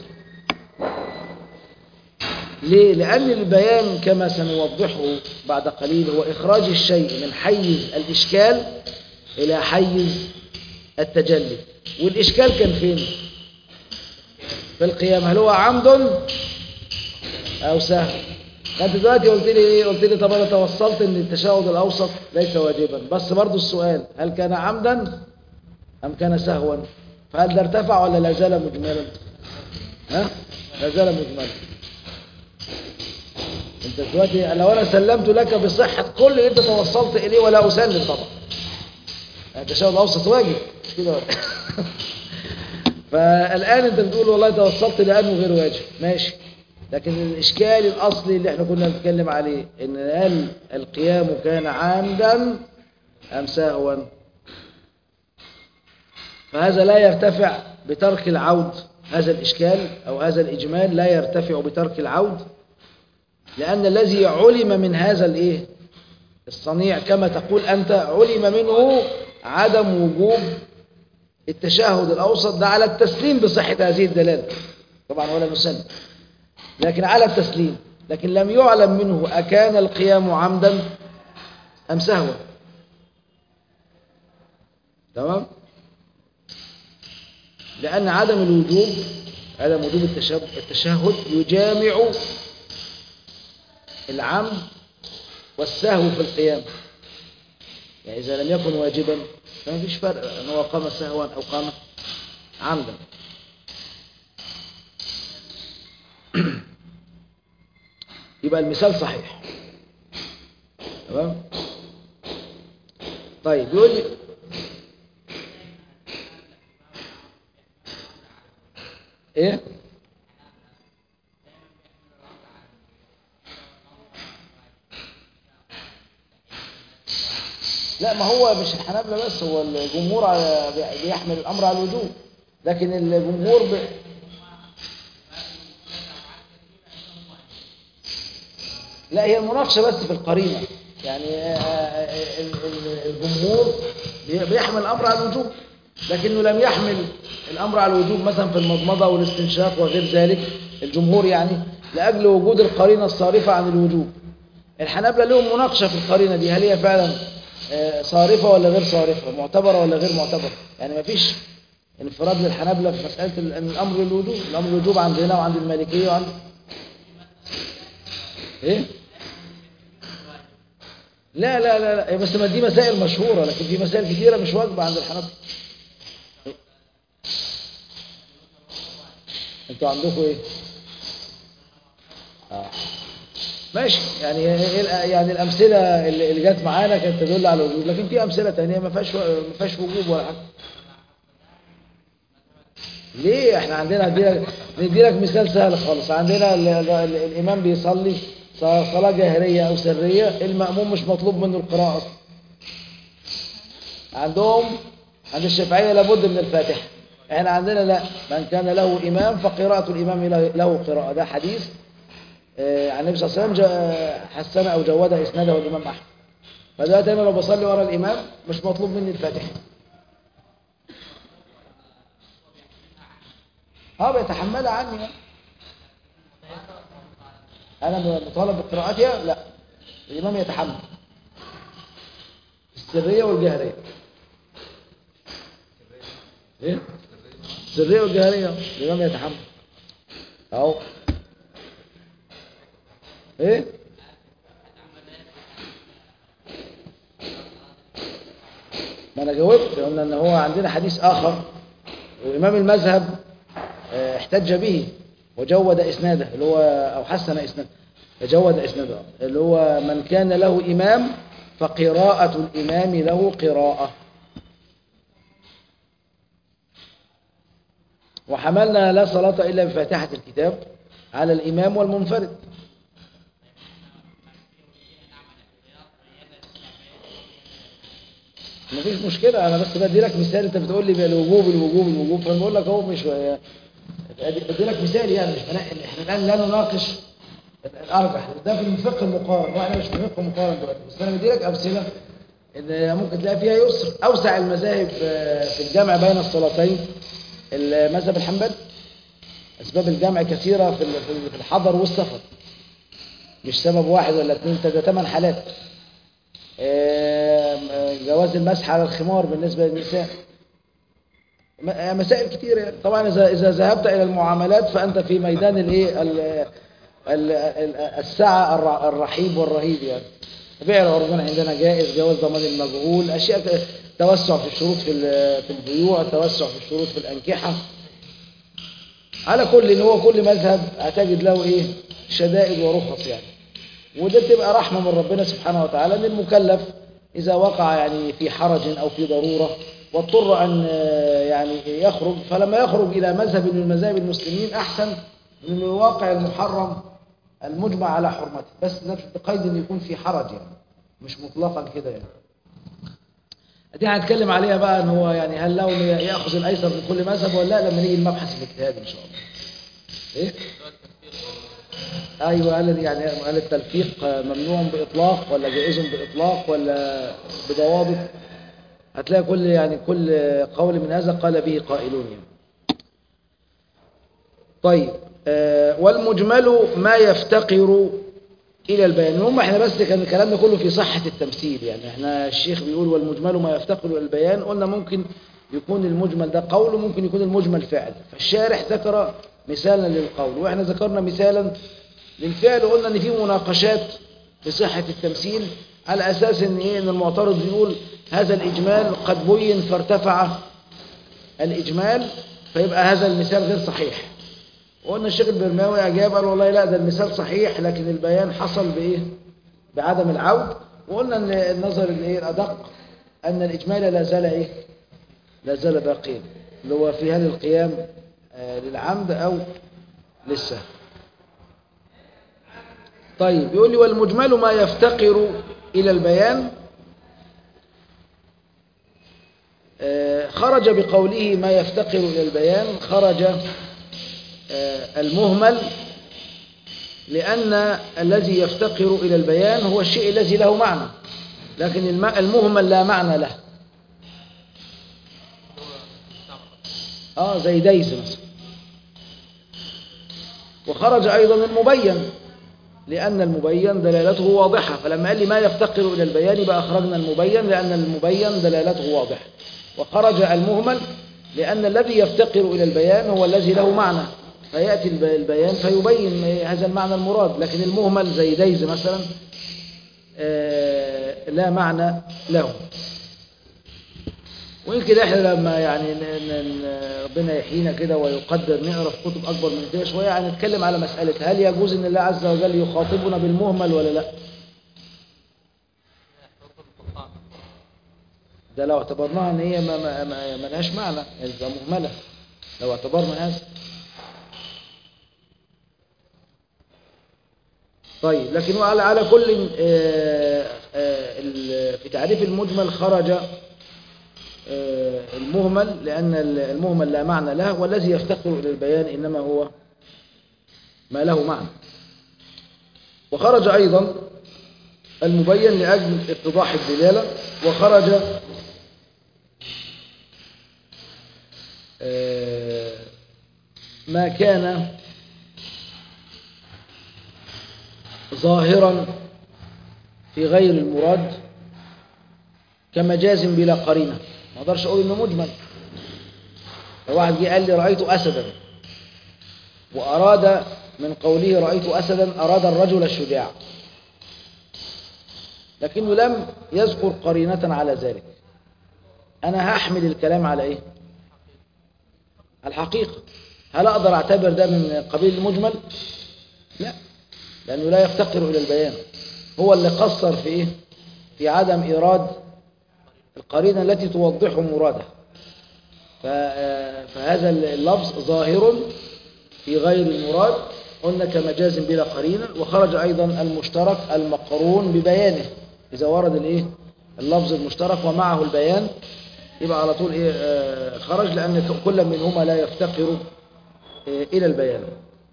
ليه؟ لأن البيان كما سنوضحه بعد قليل هو إخراج الشيء من حيز الإشكال إلى حيز التجلي والإشكال كان فين؟ في القيام هل هو عمد أو سهو؟ فأنت دلوقتي قلت لي إيه؟ قلت لي طب أنا توصلت إن التشهد الأوسط ليس واجبا بس برضو السؤال هل كان عمدا أم كان سهوا؟ فهل ده ارتفع ولا لا زال مجملا؟ ها؟ لا زال مجملا انت دلوقتي لو انا سلمت لك بصحة كل اللي انت توصلت اليه ولا اسلم طبعا التشهد الأوسط واجب مش كده ولا فالآن أنت بتقول والله توسطت لأنه غير واجب ماشي لكن الإشكال الأصلي اللي احنا كنا بنتكلم عليه إن هل القيام كان عامدا أم سهوا فهذا لا يرتفع بترك العود هذا الإشكال أو هذا الإجمال لا يرتفع بترك العود لأن الذي علم من هذا الإيه الصنيع كما تقول أنت علم منه عدم وجوب التشهد الأوسط ده على التسليم بصحة هذه الدلالة طبعا ولا نسلم لكن على التسليم لكن لم يعلم منه أكان القيام عمدا أم سهوا تمام لأن عدم الوجوب عدم وجوب التشهد, التشهد يجامع العمد والسهو في القيام يعني إذا لم يكن واجبا فما فيش فرق أن هو قام سهوا أو قام عمدا يبقى المثال صحيح تمام طيب يقول لي ايه لا ما هو مش الحنابلة بس هو الجمهور على- بيحمل الأمر على الوجوب لكن الجمهور ب... لا هي المناقشة بس في القرينة يعني آه، ال- ال- الجمهور بي- بيحمل الأمر على الوجوب لكنه لم يحمل الأمر على الوجوب مثلا في المضمضة والاستنشاق وغير ذلك الجمهور يعني لأجل وجود القرينة الصارفة عن الوجوب الحنابلة لهم مناقشة في القرينة دي هل هي فعلا آه، صارفة ولا غير صارفة معتبرة ولا غير معتبرة يعني ما فيش انفراد للحنابلة في مسألة ال- أن الأمر للوجوب الأمر للوجوب عندنا وعند المالكية وعند إيه؟ لا لا لا لا بس ما دي مسائل مشهورة لكن في مسائل كثيرة مش واجبة عند الحنابلة انتوا عندكم ايه آه. ماشي يعني إيه الأ- يعني الامثله اللي اللي جت معانا كانت تدل على الوجوب لكن في امثله تانية ما فيهاش ما فيهاش وجوب ولا حاجه ليه احنا عندنا نديلك نديلك مثال سهل خالص عندنا ال ال ال الامام بيصلي ص- صلاه جاهريه او سريه الماموم مش مطلوب منه القراءه اصلا عندهم عند الشافعيه لابد من الفاتحه احنا عندنا لا من كان له امام فقراءه الامام له- له قراءه ده حديث آه، عن النبي صلى الله عليه وسلم جاء- حسن او جود اسناده الامام احمد فدلوقتي انا لو بصلي ورا الامام مش مطلوب مني الفاتحه اه بيتحملها عني انا مطالب بقراءتها لا الامام يتحمل السريه والجهريه ايه السريه والجهريه الامام يتحمل اهو ايه ما انا جاوبت قلنا ان هو عندنا حديث اخر وامام المذهب آه، احتج به وجود اسناده اللي هو او حسن اسناده جود اسناده اللي هو من كان له امام فقراءة الامام له قراءة وحملنا لا صلاة الا بفاتحة الكتاب على الامام والمنفرد مفيش مشكلة أنا بس بدي لك مثال أنت بتقول لي الوجوب الوجوب الوجوب فأنا بقول لك أهو مش بدي لك مثال يعني مش هن- إحنا الآن لا نناقش الأرجح ده في الفقه المقارن وإحنا مش في الفقه المقارن دلوقتي بس أنا بدي لك أمثلة إن ممكن تلاقي فيها يسر أوسع المذاهب آه، في الجمع بين الصلاتين المذهب الحنبلي أسباب الجمع كثيرة في ال- في ال- في الحضر والسفر مش سبب واحد ولا اثنين ده ثمان حالات آم، آه، جواز المسح على الخمار بالنسبة للنساء م- آه، مسائل كتير يعني. طبعا إذا إذا ذهبت إلى المعاملات فأنت في ميدان الإيه ال- ال- ال- السعة الر- الرحيب والرهيب يعني بيع العربون عندنا جائز جواز ضمان المجهول أشياء ك- توسع في الشروط في ال- في البيوع توسع في الشروط في الأنكحة على كل إن هو كل مذهب هتجد له إيه شدائد ورخص يعني وده بتبقى رحمة من ربنا سبحانه وتعالى ان المكلف إذا وقع يعني في حرج أو في ضرورة واضطر أن آه، يعني يخرج فلما يخرج إلى مذهب من مذاهب المسلمين أحسن من الواقع المحرم المجمع على حرمته بس ده بقيد أن يكون في حرج يعني مش مطلقا كده يعني دي هنتكلم عليها بقى ان هو يعني هل له إنه ياخذ الايسر من كل مذهب ولا لا لما نيجي المبحث الاجتهادي ان شاء الله ايه اللي هو التفسير ايوه هل يعني هل التلفيق ممنوع باطلاق ولا جائز باطلاق ولا بضوابط هتلاقي كل يعني كل قول من هذا قال به قائلون يعني. طيب آه والمجمل ما يفتقر الى البيان المهم احنا بس كان كلامنا كله في صحة التمثيل يعني احنا الشيخ بيقول والمجمل ما يفتقر الى البيان قلنا ممكن يكون المجمل ده قول وممكن يكون المجمل فعل فالشارح ذكر مثالا للقول واحنا ذكرنا مثالا للفعل وقلنا ان في مناقشات في صحة التمثيل على اساس ان ايه ان المعترض بيقول هذا الاجمال قد بين فارتفع الاجمال فيبقى هذا المثال غير صحيح وقلنا الشيخ البرماوي اجاب قال والله لا ده المثال صحيح لكن البيان حصل بايه بعدم العود وقلنا ان النظر الايه الادق ان الاجمال لا زال ايه لا زال باقيا اللي هو في هل القيام آه، للعمد او للسهو طيب يقول لي والمجمل ما يفتقر إلى البيان آه، خرج بقوله ما يفتقر إلى البيان خرج آه، المهمل لأن الذي يفتقر إلى البيان هو الشيء الذي له معنى لكن الم- المهمل لا معنى له اه زي دايز مثلا وخرج أيضا المبين لأن المبين دلالته واضحة فلما قال لي ما يفتقر إلى البيان يبقى أخرجنا المبين لأن المبين دلالته واضحة وخرج المهمل لأن الذي يفتقر إلى البيان هو الذي له معنى فيأتي الب- البيان فيبين هذا المعنى المراد لكن المهمل زي ديز مثلا آه، لا معنى له ويمكن احنا لما يعني ن- ن- ن- ربنا يحيينا كده ويقدر نقرا في كتب اكبر من كده شويه يعني نتكلم على مساله هل يجوز ان الله عز وجل يخاطبنا بالمهمل ولا لا؟ حروف المقطعة ده لو اعتبرناها ان هي ما ما ما ما لهاش معنى يبقى مهمله لو اعتبرنا هذا طيب لكن على على كل آه، آه، ال- في تعريف المجمل خرج آه، المهمل لأن المهمل لا معنى له والذي يفتقر إلى البيان إنما هو ما له معنى وخرج أيضا المبين لأجل اتضاح الدلالة وخرج آه، ما كان ظاهرا في غير المراد كمجاز بلا قرينة ما اقدرش اقول انه مجمل لو واحد جه قال لي رايت اسدا واراد من قوله رايت اسدا اراد الرجل الشجاع لكنه لم يذكر قرينة على ذلك انا هحمل الكلام على ايه على الحقيقة هل اقدر اعتبر ده من قبيل المجمل لا لانه لا يفتقر الى البيان هو اللي قصر في ايه في عدم ايراد القرينة التي توضح مراده ف- آه، فهذا اللفظ ظاهر في غير المراد قلنا كمجاز بلا قرينة وخرج أيضا المشترك المقرون ببيانه إذا ورد الإيه اللفظ المشترك ومعه البيان يبقى على طول إيه آه، خرج لأن ك- كل منهما لا يفتقر آه، إلى البيان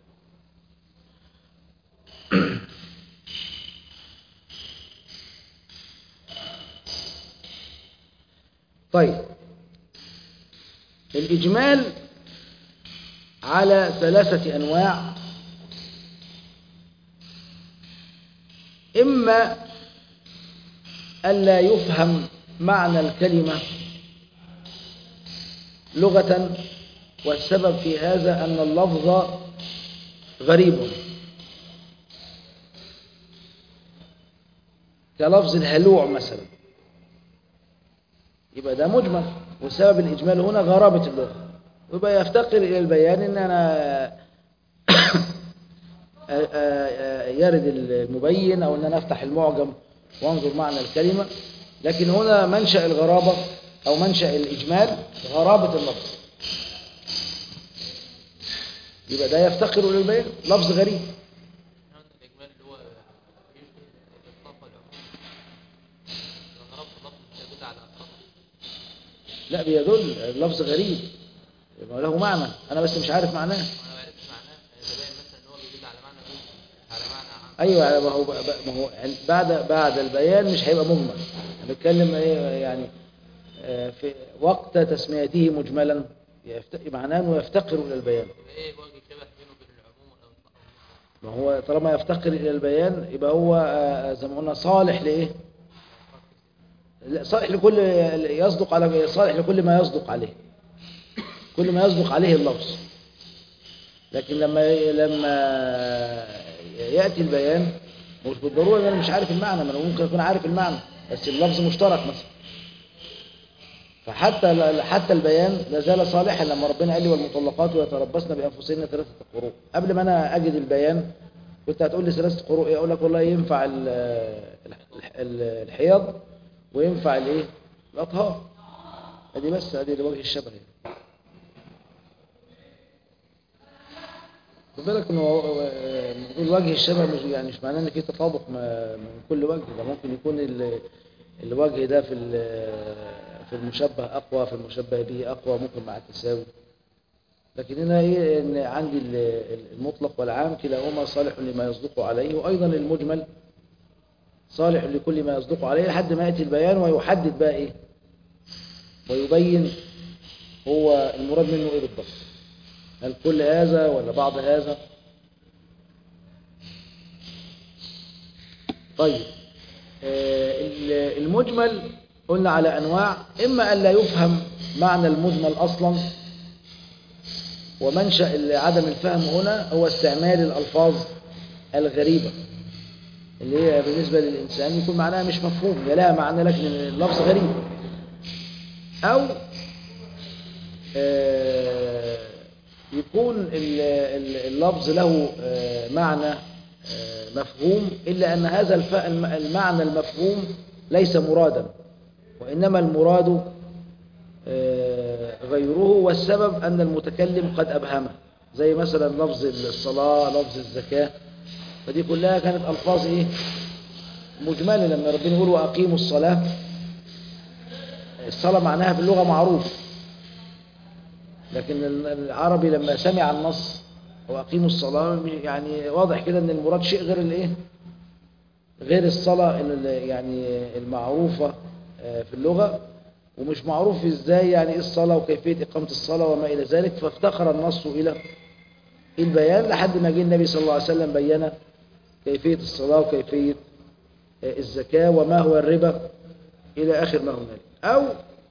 طيب الإجمال على ثلاثة أنواع إما ألا يفهم معنى الكلمة لغة والسبب في هذا أن اللفظ غريب كلفظ الهلوع مثلا يبقى ده مجمل وسبب الإجمال هنا غرابة اللغة ويبقى يفتقر إلى البيان إن أنا يرد المبين أو إن أنا أفتح المعجم وانظر معنى الكلمة لكن هنا منشأ الغرابة أو منشأ الإجمال غرابة اللفظ يبقى ده يفتقر إلى البيان لفظ غريب احنا قلنا الاجمال اللي هو يشبه الاطلاق والعموم غرابة اللفظ مش يدل على اطلاق لا بيدل اللفظ غريب يبقى له معنى أنا بس مش عارف معناه وانا ما عرفتش معناه يبين مثلا ان هو بيدل على معنى ايه على معنى عام ايوه ما هو ما هو بعد بعد البيان مش هيبقى مجمل هنتكلم ايه يعني آه، في وقت تسميته مجملا يفت- معناه انه يفتقر الى البيان يبقى ايه وجه شبه بينه وبين العموم والاطلاق ما هو طالما يفتقر الى البيان يبقى هو آه، زي ما قلنا صالح لايه لا، صالح لكل يصدق على صالح لكل ما يصدق عليه كل ما يصدق عليه اللفظ لكن لما لما ياتي البيان مش بالضروره ان انا مش عارف المعنى ما انا ممكن اكون عارف المعنى بس اللفظ مشترك مثلا فحتى حتى البيان لا زال صالحا لما ربنا قال لي والمطلقات يتربصن بانفسهن ثلاثه قروء قبل ما انا اجد البيان كنت هتقول لي ثلاثه قروء ايه اقول لك والله ينفع ال- ال- الحيض وينفع الايه الاطهار ادي بس ادي لوجه الشبه يعني. خد بالك انه آه، نقول وجه الشبه مش يعني مش معناه ان في تطابق ما- من كل وجه ده ممكن يكون ال- الوجه ده في ال- في المشبه اقوى في المشبه به اقوى ممكن مع التساوي لكن هنا ايه ان عندي ال- المطلق والعام كلاهما صالح لما يصدق عليه وايضا المجمل صالح لكل ما يصدق عليه لحد ما ياتي البيان ويحدد بقى ايه ويبين هو المراد منه ايه بالضبط هل كل هذا ولا بعض هذا طيب آه، ال- المجمل قلنا على أنواع إما أن لا يفهم معنى المجمل أصلا ومنشأ عدم الفهم هنا هو استعمال الألفاظ الغريبة اللي هي بالنسبة للإنسان يكون معناها مش مفهوم هي لها معنى لكن اللفظ غريب أو آه، يكون ال- ال- اللفظ له آه، معنى آه، مفهوم إلا أن هذا الف- الم- المعنى المفهوم ليس مرادا وإنما المراد آه، غيره والسبب أن المتكلم قد أبهمه زي مثلا لفظ الصلاة لفظ الزكاة فدي كلها كانت ألفاظ إيه مجملة لما ربنا يقول وأقيموا الصلاة الصلاة معناها في اللغة معروف لكن العربي لما سمع النص وأقيموا الصلاة يعني واضح كده أن المراد شيء غير الإيه غير الصلاة ال- يعني المعروفة آه، في اللغة ومش معروف ازاي يعني ايه الصلاة وكيفية إقامة الصلاة وما إلى ذلك فافتقر النص إلى البيان لحد ما جه النبي صلى الله عليه وسلم بين كيفية الصلاة وكيفية آه، الزكاة وما هو الربا إلى آخر ما هنالك أو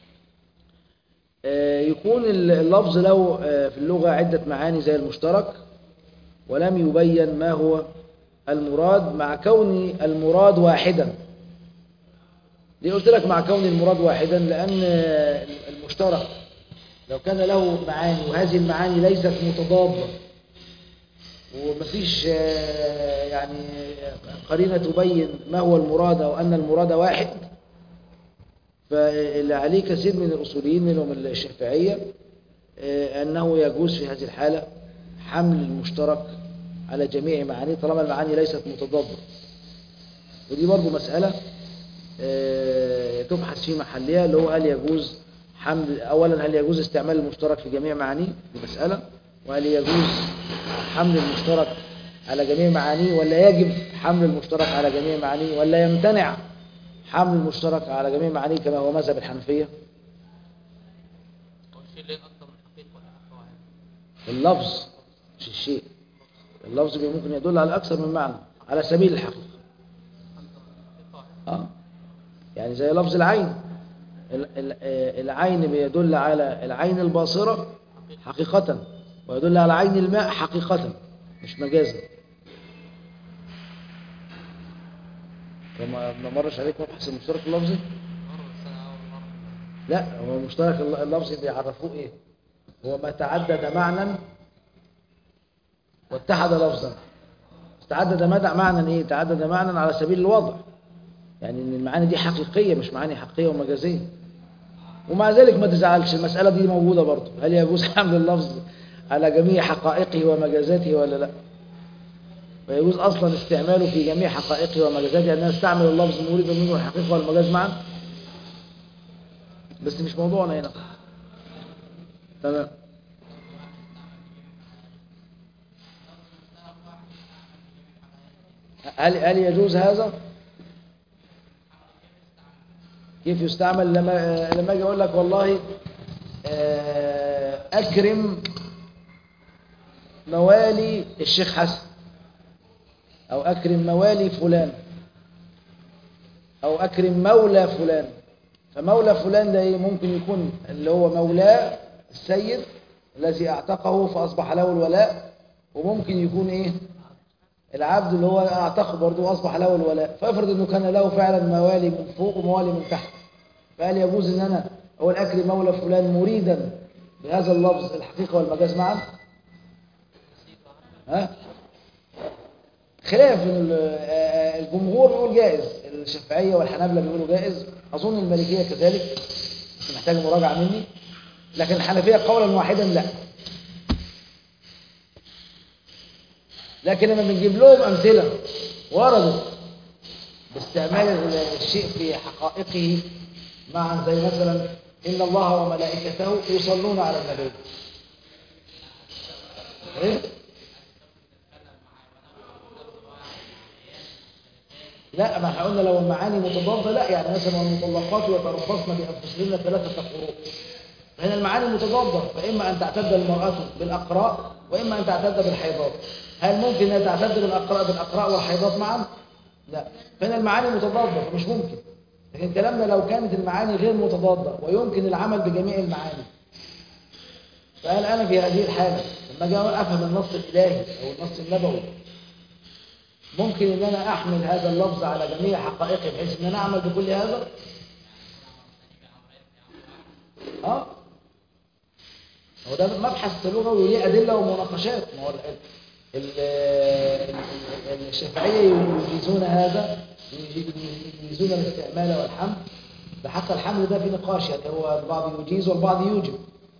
آه، يكون اللفظ له آه، في اللغة عدة معاني زي المشترك ولم يبين ما هو المراد مع كون المراد واحدا ليه قلت لك مع كون المراد واحدا لأن آه، المشترك لو كان له معاني وهذه المعاني ليست متضادة ومفيش آه، يعني قرينة تبين ما هو المراد أو أن المراد واحد فاللي عليه كثير من الأصوليين منهم الشافعية آه، أنه يجوز في هذه الحالة حمل المشترك على جميع معانيه طالما المعاني ليست متضادة ودي برضو مسألة آه، تبحث في محلها اللي هو هل يجوز حمل أولا هل يجوز استعمال المشترك في جميع معانيه دي مسألة وهل يجوز حمل المشترك على جميع معانيه ولا يجب حمل المشترك على جميع معانيه ولا يمتنع حمل المشترك على جميع معانيه كما هو مذهب الحنفية هو الشيء اللي أكثر من حقيقة ولا حقيقة واحد اللفظ مش الشيء اللفظ ممكن يدل على أكثر من معنى على سبيل الحقيقة أكثر من حقيقة واحد آه. يعني زي لفظ العين ال- ال- آه، العين بيدل على العين الباصرة حقيقة ويدل على عين الماء حقيقة مش مجازا وما ما مرش عليك مبحث المشترك اللفظي مرة بس أنا أول مرة لا هو المشترك الل- اللفظي بيعرفوه ايه هو ما تعدد معنى واتحد لفظا تعدد مدع معنى ايه تعدد معنى على سبيل الوضع يعني يعني ان المعاني دي حقيقية مش معاني حقيقية ومجازية ومع ذلك ما تزعلش المسألة دي موجودة برضه هل يجوز حمل اللفظ على جميع حقائقه ومجازاته ولا لا ويجوز أصلا استعماله في جميع حقائقه ومجازاته أن نستعمل اللفظ مريد منه الحقيقة والمجاز معا بس مش موضوعنا هنا تمام هل هل يجوز هذا؟ كيف يستعمل لما لما اجي اقول لك والله آه، اكرم موالي الشيخ حسن او اكرم موالي فلان او اكرم مولى فلان فمولى فلان ده ايه ممكن يكون اللي هو مولاه السيد الذي اعتقه فاصبح له الولاء وممكن يكون ايه العبد اللي هو اعتقه برضه واصبح له الولاء فافرض انه كان له فعلا موالي من فوق وموالي من تحت فهل يجوز ان انا اقول اكرم مولى فلان مريدا بهذا اللفظ الحقيقه والمجاز معا ها خلاف إن ال- آه، الجمهور بيقول جائز الشافعيه والحنابلة بيقولوا جائز اظن المالكيه كذلك بس محتاج مراجعه مني لكن الحنفيه قولا واحدا لا لكن لما بنجيب لهم امثله وردت باستعمال ال- الشيء في حقائقه معا زي مثلا ان الله وملائكته يصلون على النبي ايه لا ما احنا قلنا لو المعاني متضادة لا يعني مثلا والمطلقات يتربصن بأنفسهن ثلاثة قروء فهنا المعاني متضادة فإما أن تعتد المرأة بالأقراء وإما أن تعتد بالحيضات هل ممكن أن تعتد بالأقراء بالأقراء والحيضات معا؟ لا فهنا المعاني متضادة فمش ممكن لكن كلامنا لو كانت المعاني غير متضادة ويمكن العمل بجميع المعاني فهل أنا في هذه الحالة لما أجي أفهم النص الإلهي أو النص النبوي ممكن ان انا احمل هذا اللفظ على جميع حقائقه بحيث ان انا اعمل بكل هذا اه هو ده مبحث لغوي وليه ادله ومناقشات ما هو ال- ال- ال- ال- الشافعيه يجيزون هذا يجيزون الاستعمال والحمل ده حتى الحمل ده في نقاش يعني هو البعض يجيز والبعض يوجب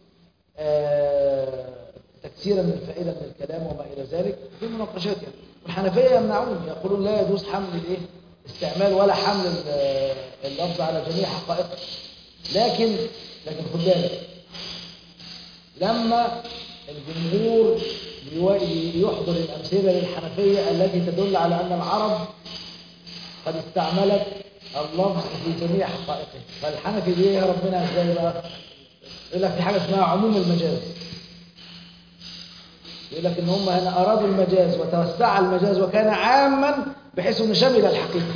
آه، تكثيرا من الفائده من الكلام وما الى ذلك في مناقشات يعني والحنفيه يمنعون يقولون لا يجوز حمل الايه استعمال ولا حمل ال- اللفظ على جميع حقائقه لكن لكن خد بالك لما الجمهور بيو- يحضر الامثله للحنفيه التي تدل على ان العرب قد استعملت اللفظ في جميع حقائقه فالحنفي دي ربنا ازاي بقى يقول لك في حاجه اسمها عموم المجاز يقول لك ان هم هنا ارادوا المجاز وتوسع المجاز وكان عاما بحيث انه شمل الحقيقه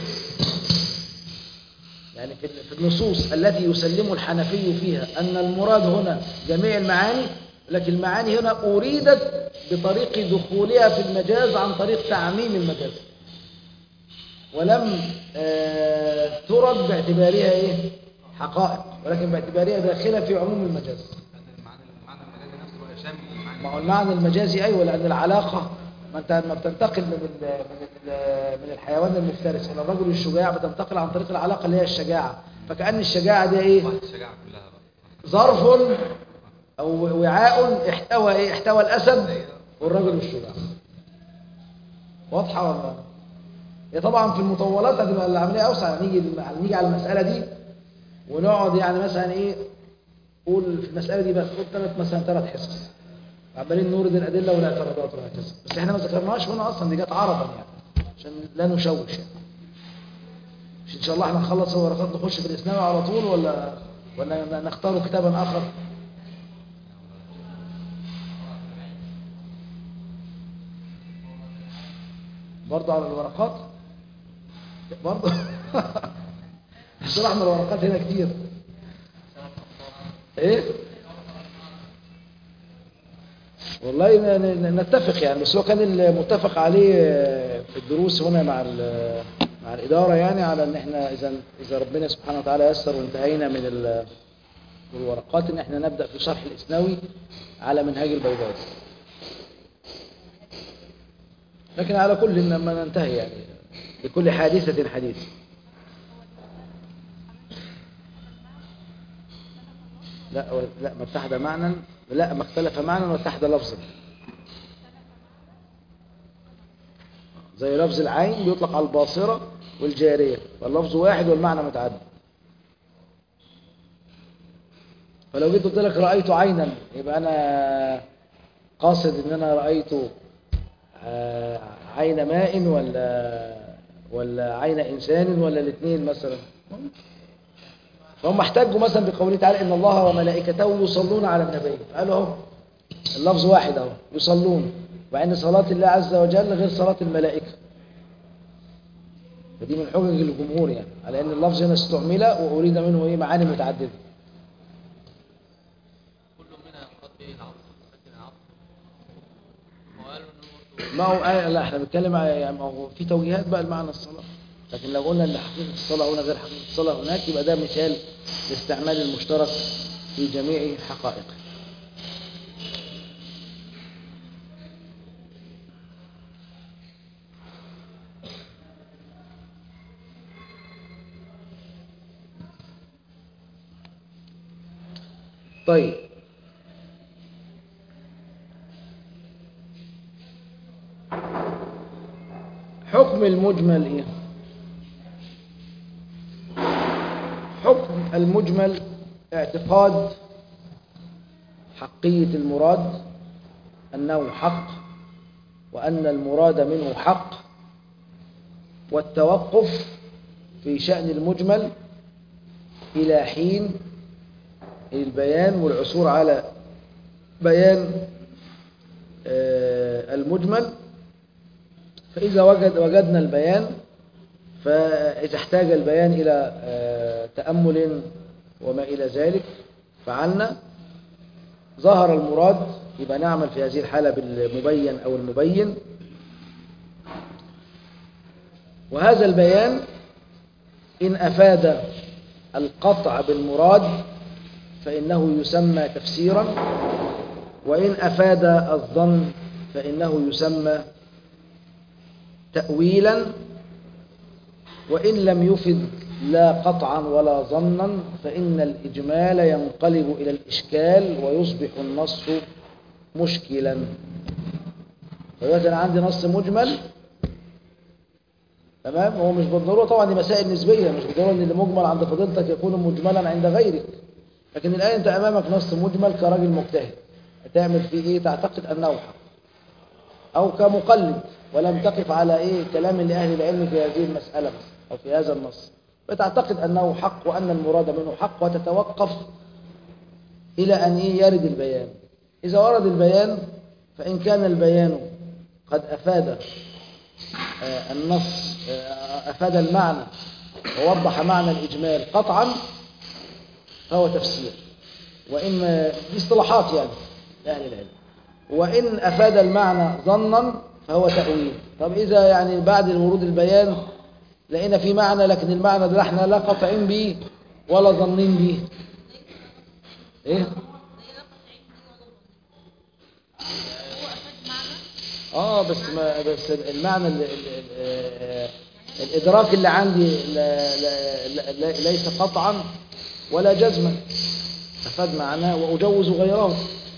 يعني في في النصوص التي يسلم الحنفي فيها ان المراد هنا جميع المعاني لكن المعاني هنا اريدت بطريق دخولها في المجاز عن طريق تعميم المجاز ولم آه، ترد باعتبارها ايه حقائق ولكن باعتبارها داخله في عموم المجاز المعنى المعنى المجازي نفسه هو شامل المعنى ما هو المعنى المجازي ايوه لان العلاقه ما انت ما بتنتقل من ال من ال من الحيوان المفترس الى الرجل الشجاع بتنتقل عن طريق العلاقه اللي هي الشجاعه فكأن الشجاعه دي ايه واحد الشجاعة كلها بقى ظرف او وعاء احتوى ايه احتوى الاسد والرجل الشجاع واضحه ولا هي طبعا في المطولات هتبقى العمليه اوسع نيجي نيجي على المساله دي ونقعد يعني مثلا ايه قول في المساله دي بس قول ثلاث مثلا ثلاث حصص عمالين نورد الادله والاعتراضات وهكذا بس احنا ما ذكرناهاش هنا اصلا دي جت عرضا يعني عشان لا نشوش يعني مش ان شاء الله احنا نخلص الورقات نخش في الاسلام على طول ولا ولا نختار كتابا اخر برضه على الورقات برضه شرحنا الورقات هنا كتير ايه والله ن- ن- نتفق يعني بس هو كان المتفق عليه في الدروس هنا مع ال- مع الإدارة يعني على ان احنا اذا اذا ربنا سبحانه وتعالى يسر وانتهينا من ال- من الورقات ان احنا نبدأ في شرح الإسناوي على منهاج البيضاوي لكن على كل لما ننتهي يعني لكل حادثة حديث لا و- لا ما اتحد معنى لا ما اختلف معنى واتحد لفظا زي لفظ العين بيطلق على الباصرة والجارية فاللفظ واحد والمعنى متعدد فلو جيت قلت لك رأيت عينا يبقى أنا قاصد إن أنا رأيت آه، عين ماء ولا ولا عين إنسان ولا الاثنين مثلا فهم احتجوا مثلا بقوله تعالى إن الله وملائكته يصلون على النبي قالوا اهو اللفظ واحد اهو يصلون مع ان صلاة الله عز وجل غير صلاة الملائكة فدي من حجج الجمهور يعني على ان اللفظ هنا استعمل واريد منه ايه معاني متعددة كل منها ينقض به العصر لكن العصر وقالوا انه ما هو آه لا احنا بنتكلم على يعني ما هو في توجيهات بقى لمعنى الصلاة لكن لو قلنا ان حقيقة الصلاة هنا غير حقيقة الصلاة هناك يبقى ده مثال لاستعمال المشترك في جميع حقائقه طيب حكم المجمل ايه حكم المجمل اعتقاد حقية المراد أنه حق وأن المراد منه حق والتوقف في شأن المجمل إلى حين البيان والعثور على بيان آه، المجمل فإذا وجد وجدنا البيان فإذا احتاج البيان إلى آه، تأمل وما إلى ذلك فعلنا ظهر المراد يبقى نعمل في هذه الحالة بالمبين أو المبين وهذا البيان إن أفاد القطع بالمراد فإنه يسمى تفسيرا وإن أفاد الظن فإنه يسمى تأويلا وإن لم يفد لا قطعا ولا ظنا فإن الإجمال ينقلب إلى الإشكال ويصبح النص مشكلا فدلوقتي أنا عندي نص مجمل تمام هو مش بالضرورة طبعا دي مسائل نسبية مش بالضرورة ان اللي مجمل عند فضيلتك يكون مجملا عند غيرك لكن الآن أنت أمامك نص مجمل كراجل مجتهد تعمل فيه إيه تعتقد أنه حق أو كمقلد ولم تقف على إيه كلام لأهل العلم في هذه المسألة بس أو في هذا النص فتعتقد أنه حق وأن المراد منه حق وتتوقف إلى أن إيه يرد البيان إذا ورد البيان فإن كان البيان قد أفاد آه، النص آه، أفاد المعنى ووضح معنى الإجمال قطعا فهو تفسير وإن دي اصطلاحات يعني لأهل العلم وإن أفاد المعنى ظنا فهو تأويل طب إذا يعني بعد ورود البيان لقينا في معنى لكن المعنى ده احنا لا قاطعين به ولا ظنين به ايه اه بس ما بس المعنى ال ال ال الادراك اللي عندي لا لا لا لا ليس قطعا ولا جزما افاد معناه واجوز غيره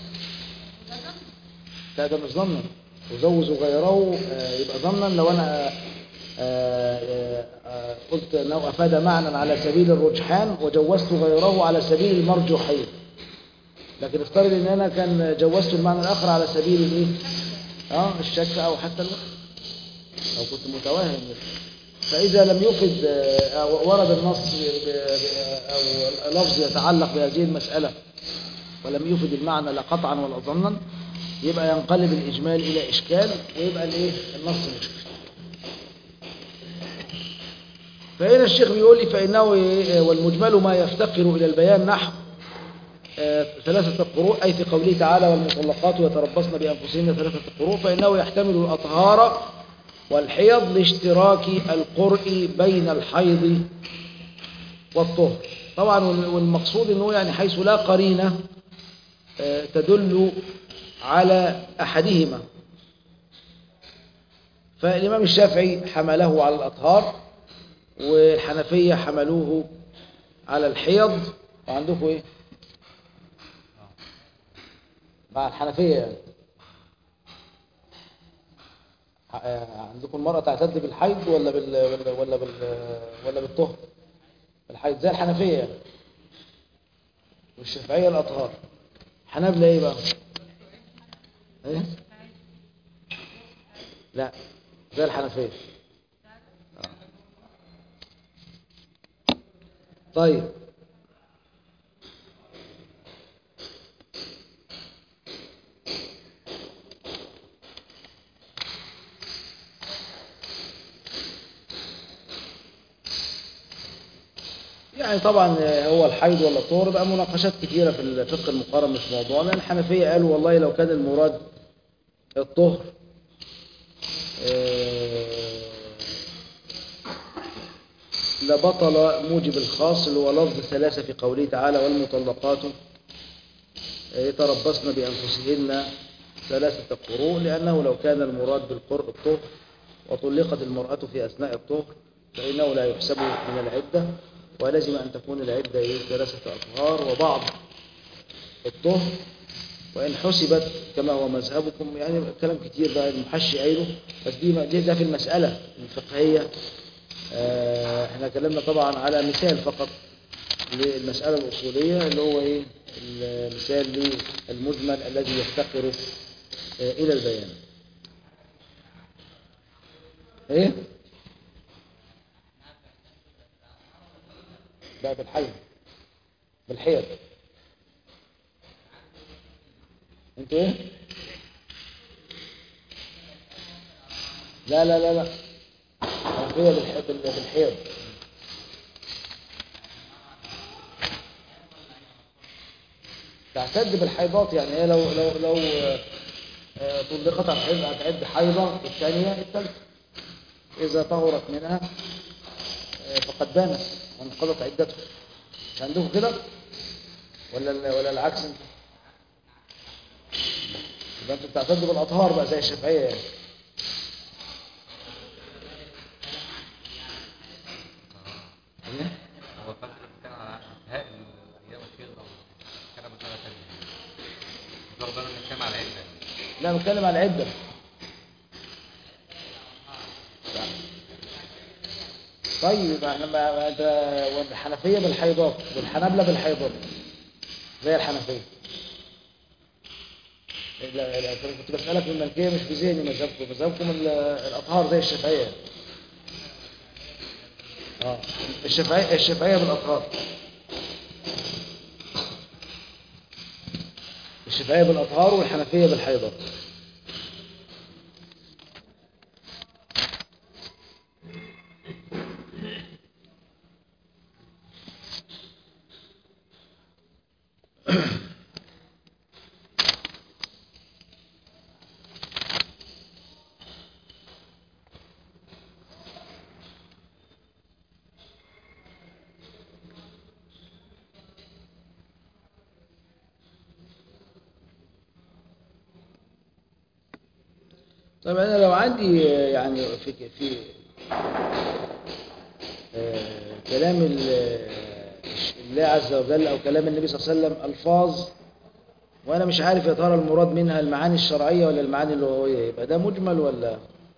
لا ده مش ظنا أجوز غيره آه، يبقى ظنا لو أنا آه، آه، آه، قلت أنه أفاد معنى على سبيل الرجحان وجوزت غيره على سبيل المرجوحية لكن افترض ان انا كان جوزت المعنى الاخر على سبيل الايه اه الشك او حتى الوهم او كنت متوهم فاذا لم يفد آه، أو ورد النص ب- ب- او لفظ يتعلق بهذه المسألة ولم يفد المعنى لا قطعا ولا ظنا يبقى ينقلب الإجمال إلى إشكال ويبقى الإيه النص مشكل فهنا الشيخ بيقول لي فإنه إيه؟ والمجمل ما يفتقر إلى البيان نحو آه، ثلاثة قروء أي في قوله تعالى والمطلقات يتربصن بأنفسهن ثلاثة قروء فإنه يحتمل الأطهار والحيض لاشتراك القرء بين الحيض والطهر طبعا وال- والمقصود أنه يعني حيث لا قرينة آه، تدل على أحدهما فالإمام الشافعي حمله على الأطهار والحنفية حملوه على الحيض وعندكم إيه مع الحنفية يعني ح- آه، عندكم المرأة تعتد بالحيض ولا بال ولا ولا بال ولا بالطهر الحيض زي الحنفية يعني والشافعية الأطهار حنابلة ايه بقى ايه لا زي الحنفية آه. طيب يعني طبعا هو الحيض ولا الطهر بقى مناقشات كتيرة في الفقه المقارن مش موضوعنا الحنفية قالوا والله لو كان المراد الطهر آه، لبطل موجب الخاص اللي هو لفظ ثلاثة في قوله تعالى والمطلقات يتربصن بأنفسهن ثلاثة قروء لأنه لو كان المراد بالقرء الطهر وطلقت المرأة في أثناء الطهر فإنه لا يحسب من العدة ولزم أن تكون العدة إيه؟ ثلاثة أطهار وبعض الطهر وإن حسبت كما هو مذهبكم يعني كلام كتير بقى المحشي قايله بس دي دي- ده في المسألة الفقهية آه، احنا كلمنا طبعا على مثال فقط للمسألة الأصولية اللي هو إيه المثال للمجمل الذي يفتقر آه، إلى البيان إيه؟ لا بالحي بالحيض انت ايه لا لا لا لا عرفية بالح- بال- بالحيض تعتد بالحيضات يعني هي لو لو لو آه، آه، طلقت هتعد هتعد حيضة الثانية الثالثة إذا طهرت منها آه، فقد بانت وانقضت عدتها مش عندكم كده ولا ال- ولا العكس انت يبقى انتوا بتعتدوا بالاطهار بقى زي الشافعيه يعني إيه؟ هو فاكر كان على انتهاء الايام الخير او كان مسألة ثانية مش واخد بالك بنتكلم على عدة لا بتكلم على العده طيب يبقى احنا ما ما ده والحنفيه بالحيضات والحنابله بالحيضات زي الحنفيه لا لا كنت بسالك من الملكيه مش في ذهني مذهبكم مذهبكم ال- الاطهار زي الشافعيه اه الشافعيه الشافعيه بالاطهار الشافعيه بالاطهار والحنفيه بالحيضات طيب انا لو عندي آه، يعني في في آه، كلام ال- الله عز وجل او كلام النبي صلى الله عليه وسلم الفاظ وانا مش عارف يا ترى المراد منها المعاني الشرعيه ولا المعاني اللغويه يبقى ده مجمل ولا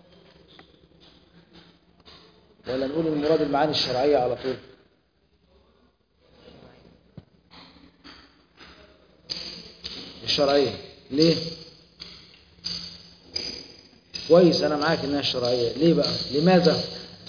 ولا نقول المراد المعاني الشرعيه على طول الشرعيه ليه كويس انا معاك انها الشرعيه ليه بقى لماذا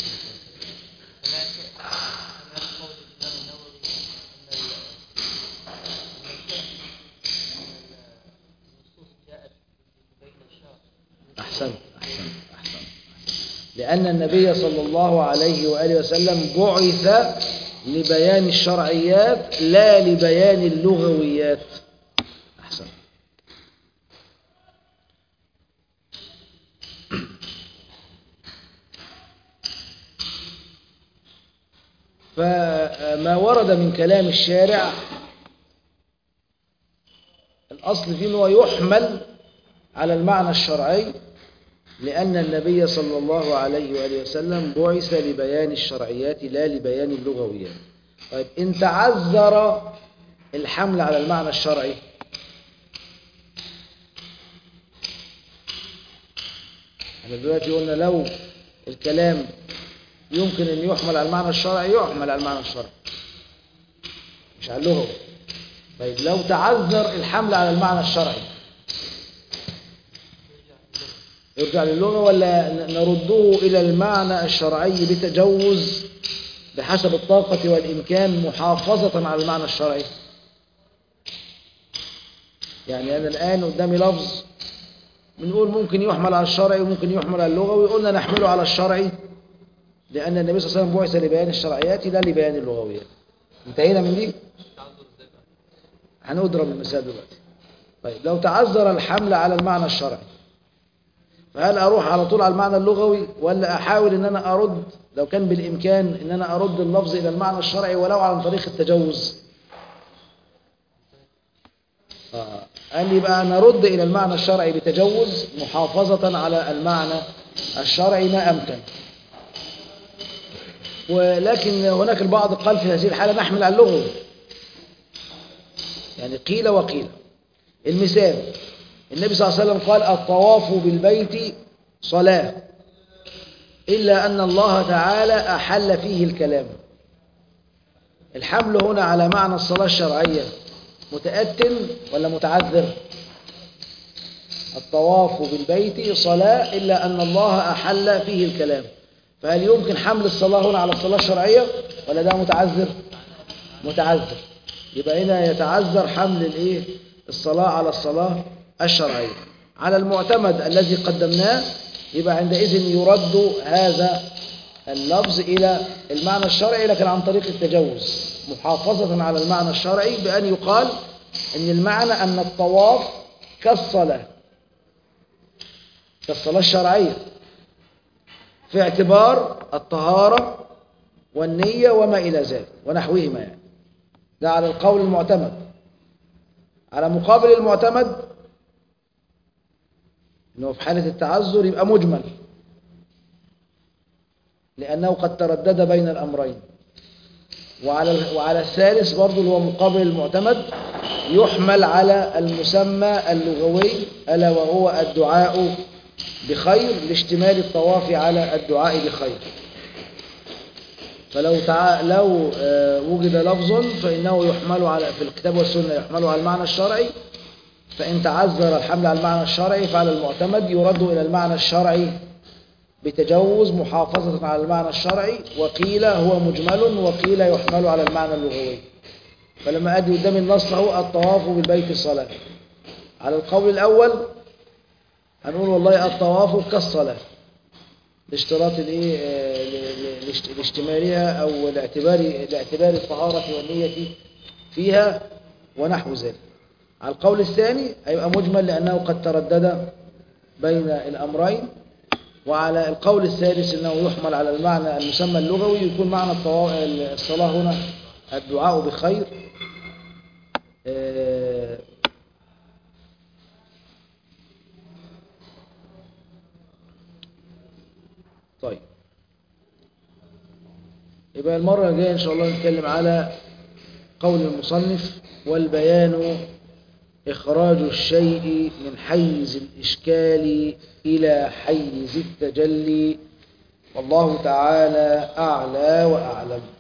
احسنت احسنت احسنت لان النبي صلى الله عليه واله وسلم بعث لبيان الشرعيات لا لبيان اللغويات احسنت فما ورد من كلام الشارع الأصل فيه أنه يحمل على المعنى الشرعي لأن النبي صلى الله عليه وآله وسلم بعث لبيان الشرعيات لا لبيان اللغويات طيب إن تعذر الحمل على المعنى الشرعي احنا دلوقتي قلنا لو الكلام يمكن ان يحمل على المعنى الشرعي يحمل على المعنى الشرعي مش على اللغة طيب لو تعذر الحمل على المعنى الشرعي يرجع للغة ولا ن- نرده إلى المعنى الشرعي بتجوز بحسب الطاقة والإمكان محافظة على المعنى الشرعي يعني أنا الآن قدامي لفظ بنقول ممكن يحمل على الشرعي وممكن يحمل على اللغة ويقولنا نحمله على الشرعي لأن النبي صلى الله عليه وسلم بعث لبيان الشرعيات لا لبيان اللغويات انتهينا من دي تعذر ازاي بقى هنضرب المثال دلوقتي طيب لو تعذر الحمل على المعنى الشرعي فهل أروح على طول على المعنى اللغوي ولا أحاول أن أنا أرد لو كان بالإمكان أن أنا أرد اللفظ إلى المعنى الشرعي ولو عن طريق التجوز آه. قال لي بقى نرد إلى المعنى الشرعي بتجوز محافظة على المعنى الشرعي ما أمكن ولكن هناك البعض قال في هذه الحالة نحمل على اللغوي يعني قيل وقيل المثال النبي صلى الله عليه وسلم قال الطواف بالبيت صلاة إلا أن الله تعالى أحل فيه الكلام الحمل هنا على معنى الصلاة الشرعية متأتم ولا متعذر الطواف بالبيت صلاة إلا أن الله أحل فيه الكلام فهل يمكن حمل الصلاة هنا على الصلاة الشرعية ولا ده متعذر متعذر يبقى هنا يتعذر حمل الايه الصلاة على الصلاة الشرعية على المعتمد الذي قدمناه يبقى عندئذ يرد هذا اللفظ إلى المعنى الشرعي لكن عن طريق التجوز محافظة على المعنى الشرعي بأن يقال أن المعنى أن الطواف كالصلاة كالصلاة الشرعية في اعتبار الطهارة والنية وما إلى ذلك ونحوهما يعني ده على القول المعتمد على مقابل المعتمد انه في حالة التعذر يبقى مجمل لأنه قد تردد بين الأمرين وعلى وعلى الثالث برضه اللي هو مقابل المعتمد يحمل على المسمى اللغوي ألا وهو الدعاء بخير لاشتمال الطواف على الدعاء بخير فلو تع... لو آه، وجد لفظ فإنه يحمل على في الكتاب والسنة يحمل على المعنى الشرعي فإن تعذر الحمل على المعنى الشرعي فعلى المعتمد يرد إلى المعنى الشرعي بتجوز محافظة على المعنى الشرعي وقيل هو مجمل وقيل يحمل على المعنى اللغوي فلما أدي قدام النص هو الطواف بالبيت الصلاة على القول الأول هنقول والله الطواف كالصلاة لاشتراط الايه آه، ل- ل- لاشت- لاشتمالها او لاعتبار لاعتبار الطهارة والنية فيها ونحو ذلك على القول الثاني هيبقى مجمل لأنه قد تردد بين الأمرين وعلى القول الثالث أنه يحمل على المعنى المسمى اللغوي يكون معنى الطوا- الصلاة هنا الدعاء بخير آه، طيب يبقى المرة الجاية إن شاء الله نتكلم على قول المصنف والبيان إخراج الشيء من حيز الإشكال إلى حيز التجلي والله تعالى أعلى وأعلم